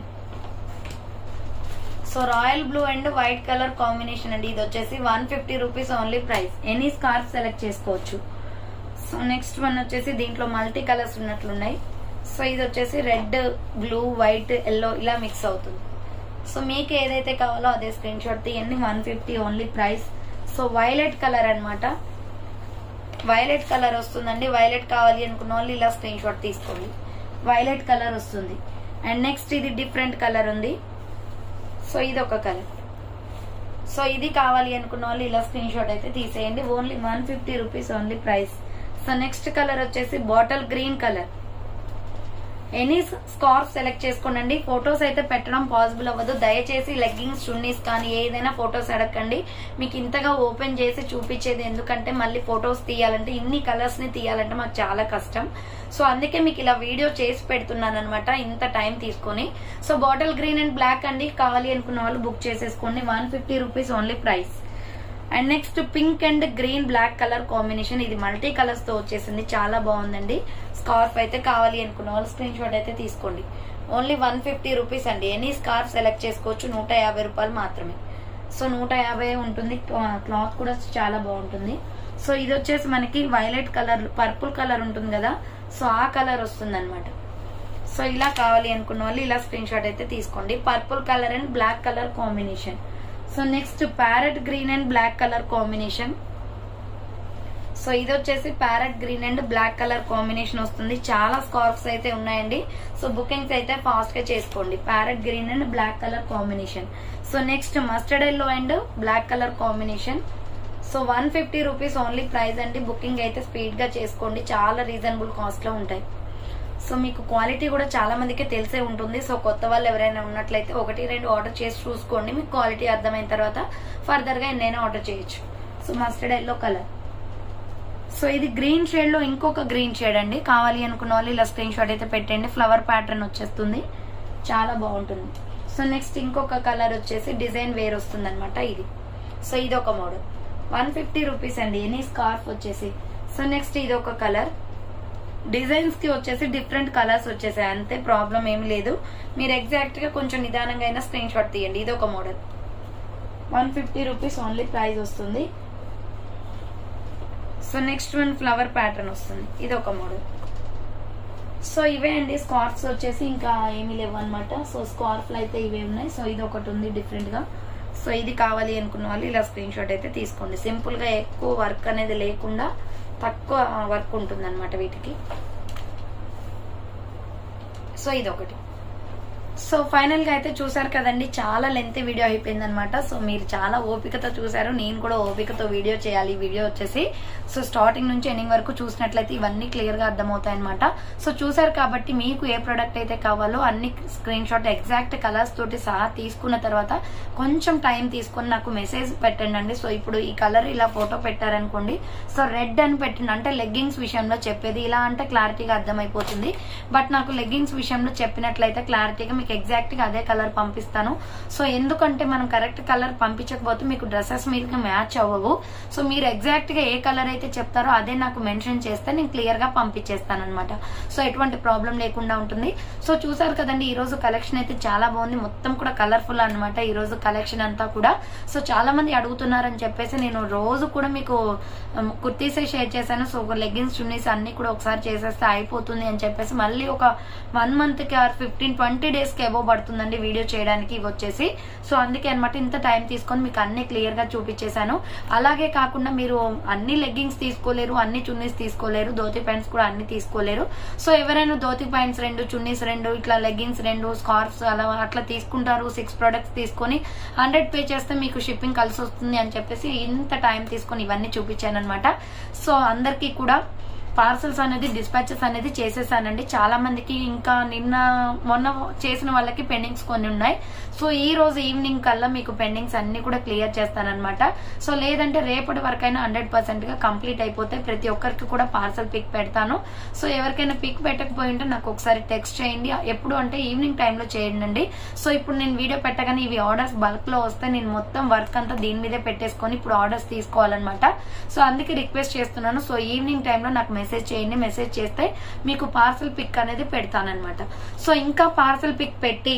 so royal blue and white colour combination అండి ఇది వచ్చేసి one fifty rupees only price any scarf select చేసుకోవచ్చు సో నెక్స్ట్ వన్ వచ్చేసి దీంట్లో మల్టీ కలర్స్ ఉన్నట్లున్నాయి సో ఇది వచ్చేసి రెడ్ బ్లూ వైట్ ఎల్లో ఇలా మిక్స్ అవుతుంది సో మీకు ఏదైతే కావాలో అదే స్క్రీన్ షాట్ తీయండి one fifty only price so violet colour అన్నమాట వైలెట్ కలర్ వస్తుందండి వైలెట్ కావాలి అనుకున్న వాళ్ళు ఇలా స్క్రీన్ షాట్ తీసుకోండి వైలెట్ కలర్ వస్తుంది అండ్ నెక్స్ట్ ఇది డిఫరెంట్ కలర్ ఉంది సో ఇది ఒక కలర్ సో ఇది కావాలి అనుకున్న వాళ్ళు ఇలా స్క్రీన్ షాట్ అయితే తీసేయండి only one fifty rupees only price so next colour వచ్చేసి bottle green colour any scarf select చేసుకోండి ఫొటోస్ అయితే పెట్టడం పాసిబుల్ అవ్వదు దయచేసి లెగ్గింగ్స్ చున్నీస్ కానీ ఏదైనా ఫొటోస్ అడగండి మీకు ఇంతగా ఓపెన్ చేసి చూపించేది ఎందుకంటే మళ్ళీ ఫొటోస్ తీయాలంటే ఇన్ని కలర్స్ ని తీయాలంటే మాకు చాలా కష్టం సో అందుకే మీకు ఇలా వీడియో చేసి పెడుతున్నాను అనమాట ఇంత టైం తీసుకొని so bottle green and black అండి కావాలి అనుకున్న వాళ్ళు బుక్ చేసేసుకోండి one fifty rupees only price and next pink and green black colour combination ఇది మల్టీ కలర్స్ తో వచ్చేసింది చాలా బాగుందండి స్కార్ఫ్ అయితే కావాలి అనుకున్న వాళ్ళు స్క్రీన్ షాట్ అయితే తీసుకోండి ఓన్లీ వన్ ఫిఫ్టీ రూపీస్ అండి ఎనీ స్కార్ఫ్ సెలెక్ట్ చేసుకోవచ్చు నూట యాభై రూపాయలు మాత్రమే సో నూట యాభై ఉంటుంది క్లాత్ కూడా చాలా బాగుంటుంది సో ఇది వచ్చేసి మనకి వైలెట్ కలర్ పర్పుల్ కలర్ ఉంటుంది కదా సో ఆ కలర్ వస్తుంది అనమాట సో ఇలా కావాలి అనుకున్న వాళ్ళు ఇలా స్క్రీన్ షాట్ అయితే తీసుకోండి purple colour and black colour combination so next parrot green and black colour combination so ఇది వచ్చేసి parrot green and black colour combination వస్తుంది చాలా స్కార్ఫ్స్ అయితే ఉన్నాయండి సో బుకింగ్స్ అయితే ఫాస్ట్ గా చేసుకోండి parrot green and black colour combination so next mustard yellow and black colour combination so one fifty rupees only price అండి బుకింగ్ అయితే స్పీడ్ గా చేసుకోండి చాలా రీజనబుల్ కాస్ట్ లో ఉంటాయి సో మీకు క్వాలిటీ కూడా చాలా మందికి తెలిసే ఉంటుంది సో కొత్త వాళ్ళు ఎవరైనా ఉన్నట్లయితే ఒకటి రెండు ఆర్డర్ చేసి చూసుకోండి మీకు క్వాలిటీ అర్థమైన తర్వాత ఫర్దర్ గా ఎన్నైనా ఆర్డర్ చేయొచ్చు so mustard yellow colour so ఇది గ్రీన్ షేడ్ లో ఇంకొక గ్రీన్ షేడ్ అండి కావాలి అనుకున్న వాళ్ళు ఇలా స్క్రీన్ షాట్ అయితే పెట్టండి ఫ్లవర్ ప్యాటర్న్ వచ్చేస్తుంది చాలా బాగుంటుంది సో నెక్స్ట్ ఇంకొక కలర్ వచ్చేసి డిజైన్ వేర్ వస్తుంది అనమాట ఇది సో ఇది ఒక మోడల్ వన్ ఫిఫ్టీ రూపీస్ అండి ఎనీ స్కార్ఫ్ వచ్చేసి సో నెక్స్ట్ ఇది ఒక కలర్ డిజైన్స్ కి వచ్చేసి డిఫరెంట్ కలర్స్ వచ్చేసాయి అంతే ప్రాబ్లం ఏమి లేదు మీరు ఎగ్జాక్ట్ గా కొంచెం నిదానంగా అయినా స్క్రీన్ షాట్ తీయండి ఇది ఒక model one fifty rupees only price వస్తుంది so next one flower pattern వస్తుంది ఇది ఒక మోడల్ సో ఇవే అండి స్కార్ఫ్స్ వచ్చేసి ఇంకా ఏమీ లేవు అనమాట సో స్కార్ఫ్లు అయితే ఇవే ఉన్నాయి సో ఇది ఒకటి ఉంది డిఫరెంట్ గా సో ఇది కావాలి అనుకున్న వాళ్ళు ఇలా స్క్రీన్ షాట్ అయితే తీసుకోండి సింపుల్ గా ఎక్కువ వర్క్ అనేది లేకుండా తక్కువ వర్క్ ఉంటుంది అనమాట వీటికి సో ఇది ఒకటి సో ఫైనల్ గా అయితే చూసారు కదండి చాలా లెంత్ వీడియో అయిపోయింది అనమాట సో మీరు చాలా ఓపికతో చూసారు నేను కూడా ఓపికతో వీడియో చేయాలి ఈ వీడియో వచ్చేసి సో స్టార్టింగ్ నుంచి ఎండింగ్ వరకు చూసినట్లయితే ఇవన్నీ క్లియర్ గా అర్థమవుతాయి అనమాట సో చూసారు కాబట్టి మీకు ఏ ప్రొడక్ట్ అయితే కావాలో అన్ని స్క్రీన్ షాట్ ఎగ్జాక్ట్ కలర్స్ తోటి సహా తీసుకున్న తర్వాత కొంచెం టైం తీసుకొని నాకు మెసేజ్ పెట్టండి అండి సో ఇప్పుడు ఈ కలర్ ఇలా ఫోటో పెట్టారనుకోండి సో రెడ్ అని పెట్టండి అంటే లెగ్గింగ్స్ విషయంలో చెప్పేది ఇలా అంటే క్లారిటీగా అర్థమైపోతుంది బట్ నాకు లెగ్గింగ్స్ విషయంలో చెప్పినట్లయితే క్లారిటీగా మీకు ఎగ్జాక్ట్ గా అదే కలర్ పంపిస్తాను సో ఎందుకంటే మనం కరెక్ట్ కలర్ పంపించకపోతే మీకు డ్రెస్సెస్ మీదకి మ్యాచ్ అవ్వవు సో మీరు ఎగ్జాక్ట్ గా ఏ కలర్ అయితే చెప్తారో అదే నాకు మెన్షన్ చేస్తే నేను క్లియర్ గా పంపించేస్తాను అనమాట సో ఎటువంటి ప్రాబ్లం లేకుండా ఉంటుంది సో చూసారు కదండి ఈ రోజు కలెక్షన్ అయితే చాలా బాగుంది మొత్తం కూడా కలర్ఫుల్ అనమాట ఈ రోజు కలెక్షన్ అంతా కూడా సో చాలా మంది అడుగుతున్నారని చెప్పేసి నేను రోజు కూడా మీకు ఉమ్, కుర్తీసే షేర్ చేశాను సో ఒక లెగ్గిన్స్ చున్నీస్ అన్ని కూడా ఒకసారి చేసేస్తే అయిపోతుంది అని చెప్పేసి మళ్ళీ ఒక వన్ మంత్ కి ఆర్ ఫిఫ్టీన్ ట్వంటీ డేస్ కి ఎబో పడుతుందండి వీడియో చేయడానికి ఇవి వచ్చేసి సో అందుకే అనమాట ఇంత టైం తీసుకొని మీకు అన్ని క్లియర్ గా చూపించేశాను అలాగే కాకుండా మీరు అన్ని లెగ్గింగ్స్ తీసుకోలేరు అన్ని చున్నీస్ తీసుకోలేరు ధోతి ప్యాంట్స్ కూడా అన్ని తీసుకోలేరు సో ఎవరైనా ధోతి ప్యాంట్స్ రెండు చున్నీస్ రెండు ఇట్లా లెగ్గింగ్స్ రెండు స్కార్ఫ్స్ అలా అట్లా తీసుకుంటారు సిక్స్ ప్రొడక్ట్స్ తీసుకొని హండ్రెడ్ పే చేస్తే మీకు షిప్పింగ్ కలిసి వస్తుంది అని చెప్పేసి ఇంత టైం తీసుకొని ఇవన్నీ చూపించాను అనమాట సో అందరికీ కూడా పార్సల్స్ అనేది డిస్పాచెస్ అనేది చేసేసానండి చాలా మందికి ఇంకా నిన్న మొన్న చేసిన వాళ్ళకి పెండింగ్స్ కొన్ని ఉన్నాయి సో ఈ రోజు ఈవినింగ్ కల్లా మీకు పెండింగ్స్ అన్ని కూడా క్లియర్ చేస్తానన్నమాట సో లేదంటే రేపటి వరకైనా హండ్రెడ్ పర్సెంట్ గా కంప్లీట్ అయిపోతే ప్రతి ఒక్కరికి కూడా పార్సల్ పిక్ పెడతాను సో ఎవరికైనా పిక్ పెట్టకపోయి ఉంటే నాకు ఒకసారి టెక్స్ట్ చేయండి ఎప్పుడు అంటే ఈవినింగ్ టైంలో చేయండి సో ఇప్పుడు నేను వీడియో పెట్టగానే ఇవి ఆర్డర్స్ బల్క్ లో వస్తే నేను మొత్తం వర్క్ అంతా దీని మీదే పెట్టేసుకొని ఇప్పుడు ఆర్డర్స్ తీసుకోవాలన్నమాట సో అందుకే రిక్వెస్ట్ చేస్తున్నాను సో ఈవినింగ్ టైంలో నాకు మెసేజ్ చేయండి మెసేజ్ చేస్తే మీకు పార్సల్ పిక్ అనేది పెడతానన్నమాట సో ఇంకా పార్సల్ పిక్ పెట్టి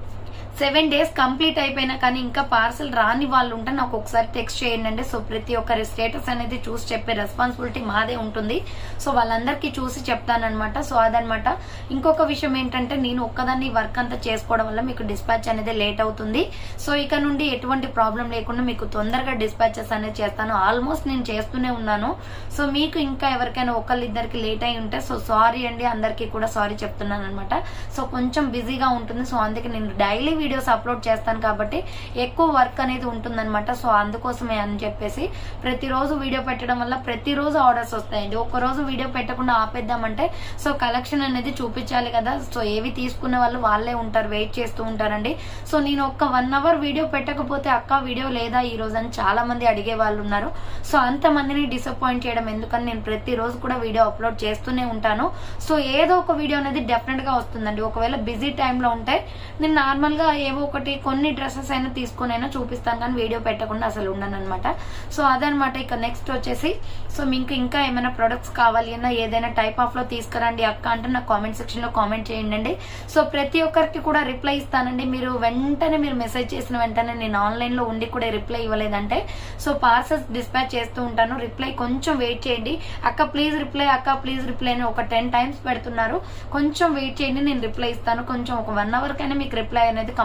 సెవెన్ డేస్ కంప్లీట్ అయిపోయినా కానీ ఇంకా పార్సల్ రాని వాళ్ళు ఉంటే నాకు ఒకసారి టెక్స్ట్ చేయండి అండి సో ప్రతి ఒక్కరి స్టేటస్ అనేది చూసి చెప్పే రెస్పాన్సిబిలిటీ మాదే ఉంటుంది సో వాళ్ళందరికీ చూసి చెప్తానన్నమాట సో అదనమాట ఇంకొక విషయం ఏంటంటే నేను ఒక్కదాన్ని వర్క్ అంతా చేసుకోవడం వల్ల మీకు డిస్పాచ్ అనేది లేట్ అవుతుంది సో ఇక నుండి ఎటువంటి ప్రాబ్లం లేకుండా మీకు తొందరగా డిస్పాచెస్ అనేది చేస్తాను ఆల్మోస్ట్ నేను చేస్తూనే ఉన్నాను సో మీకు ఇంకా ఎవరికైనా ఒకళ్ళిద్దరికి లేట్ అయి ఉంటే సో సారీ అండి అందరికీ కూడా సారీ చెప్తున్నాను అనమాట సో కొంచెం బిజీగా ఉంటుంది సో అందుకే నేను డైలీ వీడియోస్ అప్లోడ్ చేస్తాను కాబట్టి ఎక్కువ వర్క్ అనేది ఉంటుందన్నమాట సో అందుకోసమే అని చెప్పేసి ప్రతిరోజు వీడియో పెట్టడం వల్ల ప్రతిరోజు ఆర్డర్స్ వస్తాయండి ఒక రోజు వీడియో పెట్టకుండా ఆపేద్దామంటే సో కలెక్షన్ అనేది చూపించాలి కదా సో ఏవి తీసుకున్న వాళ్ళు వాళ్ళే ఉంటారు వెయిట్ చేస్తూ ఉంటారండి సో నేను ఒక్క వన్ అవర్ వీడియో పెట్టకపోతే అక్క వీడియో లేదా ఈ రోజు అని చాలా మంది అడిగే వాళ్ళు ఉన్నారు సో అంత మందిని డిసప్పాయింట్ చేయడం ఎందుకని నేను ప్రతిరోజు కూడా వీడియో అప్లోడ్ చేస్తూనే ఉంటాను సో ఏదో ఒక వీడియో అనేది డెఫినెట్ గా వస్తుందండి ఒకవేళ బిజీ టైంలో ఉంటే నేను నార్మల్ గా ఏవో ఒకటి కొన్ని డ్రెస్సెస్ అయినా తీసుకుని అయినా చూపిస్తాను కానీ వీడియో పెట్టకుండా అసలు ఉండను అనమాట సో అదనమాట ఇక నెక్స్ట్ వచ్చేసి సో మీకు ఇంకా ఏమైనా ప్రొడక్ట్స్ కావాలి అన్నా ఏదైనా టైప్ ఆఫ్ లో తీసుకురండి అక్క అంటే నాకు కామెంట్ సెక్షన్ లో కామెంట్ చేయండి సో ప్రతి ఒక్కరికి కూడా రిప్లై ఇస్తానండి మీరు వెంటనే మీరు మెసేజ్ చేసిన వెంటనే నేను ఆన్లైన్ లో ఉండి కూడా రిప్లై ఇవ్వలేదంటే సో పార్సల్స్ డిస్పాచ్ చేస్తూ ఉంటాను రిప్లై కొంచెం వెయిట్ చేయండి అక్క ప్లీజ్ రిప్లై అక్క ప్లీజ్ రిప్లై అని ఒక టెన్ టైమ్స్ పెడుతున్నారు కొంచెం వెయిట్ చేయండి నేను రిప్లై ఇస్తాను కొంచెం ఒక వన్ అవర్ కైనా మీకు రిప్లై అనేది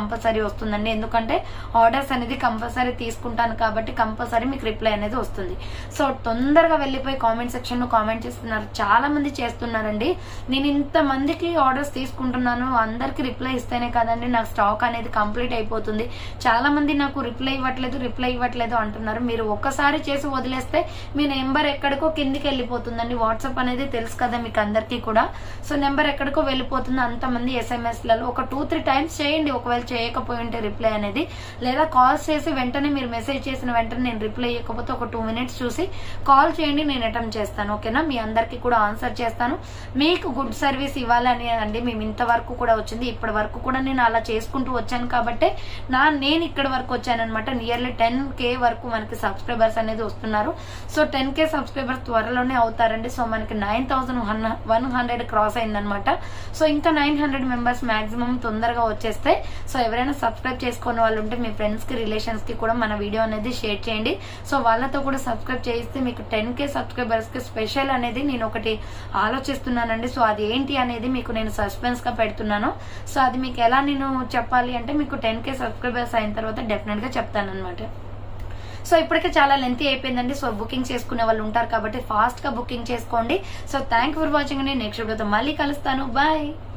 కంపల్సరీ వస్తుందండి ఎందుకంటే ఆర్డర్స్ అనేది కంపల్సరీ తీసుకుంటాను కాబట్టి కంపల్సరీ మీకు రిప్లై అనేది వస్తుంది సో తొందరగా వెళ్ళిపోయి కామెంట్ సెక్షన్ లో కామెంట్ చేస్తున్నారు చాలా మంది చేస్తున్నారండి నేను ఇంత మందికి ఆర్డర్స్ తీసుకుంటున్నాను అందరికి రిప్లై ఇస్తేనే కదండి నాకు స్టాక్ అనేది కంప్లీట్ అయిపోతుంది చాలా మంది నాకు రిప్లై ఇవ్వట్లేదు రిప్లై ఇవ్వట్లేదు అంటున్నారు మీరు ఒక్కసారి చేసి వదిలేస్తే మీ నెంబర్ ఎక్కడికో కిందికి వెళ్ళిపోతుందండి వాట్సాప్ అనేది తెలుసు కదా మీకు అందరికీ కూడా సో నెంబర్ ఎక్కడికో వెళ్ళిపోతుంది అంతమంది ఎస్ఎంఎస్ లలో ఒక టూ త్రీ టైమ్స్ చేయండి ఒకవేళ చేయకపోయి ఉంటే రిప్లై అనేది లేదా కాల్స్ చేసి వెంటనే మీరు మెసేజ్ చేసిన వెంటనే నేను రిప్లై ఇవ్వకపోతే ఒక టూ మినిట్స్ చూసి కాల్ చేయండి నేను అటెంప్ట్ చేస్తాను ఓకేనా మీ అందరికీ కూడా ఆన్సర్ చేస్తాను మీకు గుడ్ సర్వీస్ ఇవ్వాలని అండి మేము ఇంతవరకు కూడా వచ్చింది ఇప్పటి వరకు కూడా నేను అలా చేసుకుంటూ వచ్చాను కాబట్టి నా నేను ఇక్కడ వరకు వచ్చానమాట నియర్లీ టెన్ కే వరకు మనకి సబ్స్క్రైబర్స్ అనేది వస్తున్నారు సో టెన్ కే సబ్స్క్రైబర్స్ త్వరలోనే అవుతారండి సో మనకి nine thousand one hundred cross అయిందనమాట సో ఇంకా నైన్ హండ్రెడ్ మెంబర్స్ మాక్సిమం తొందరగా వచ్చేస్తే సో ఎవరైనా సబ్స్క్రైబ్ చేసుకునే వాళ్ళు ఉంటే మీ ఫ్రెండ్స్ కి రిలేషన్స్ కి కూడా మన వీడియో అనేది షేర్ చేయండి సో వాళ్ళతో కూడా సబ్స్క్రైబ్ చేయిస్తే మీకు టెన్ కే సబ్స్క్రైబర్స్ కి స్పెషల్ అనేది నేను ఒకటి ఆలోచిస్తున్నానండి సో అది ఏంటి అనేది మీకు నేను సస్పెన్స్ గా పెడుతున్నాను సో అది మీకు ఎలా నేను చెప్పాలి అంటే మీకు టెన్ కే సబ్స్క్రైబర్స్ అయిన తర్వాత డెఫినెట్ గా చెప్తాను అనమాట సో ఇప్పటికే చాలా లెంతీ అయిపోయిందండి సో బుకింగ్ చేసుకునే వాళ్ళు ఉంటారు కాబట్టి ఫాస్ట్ గా బుకింగ్ చేసుకోండి సో థ్యాంక్ ఫర్ వాచింగ్ అండి నెక్స్ట్ వీడియోతో మళ్ళీ కలుస్తాను బాయ్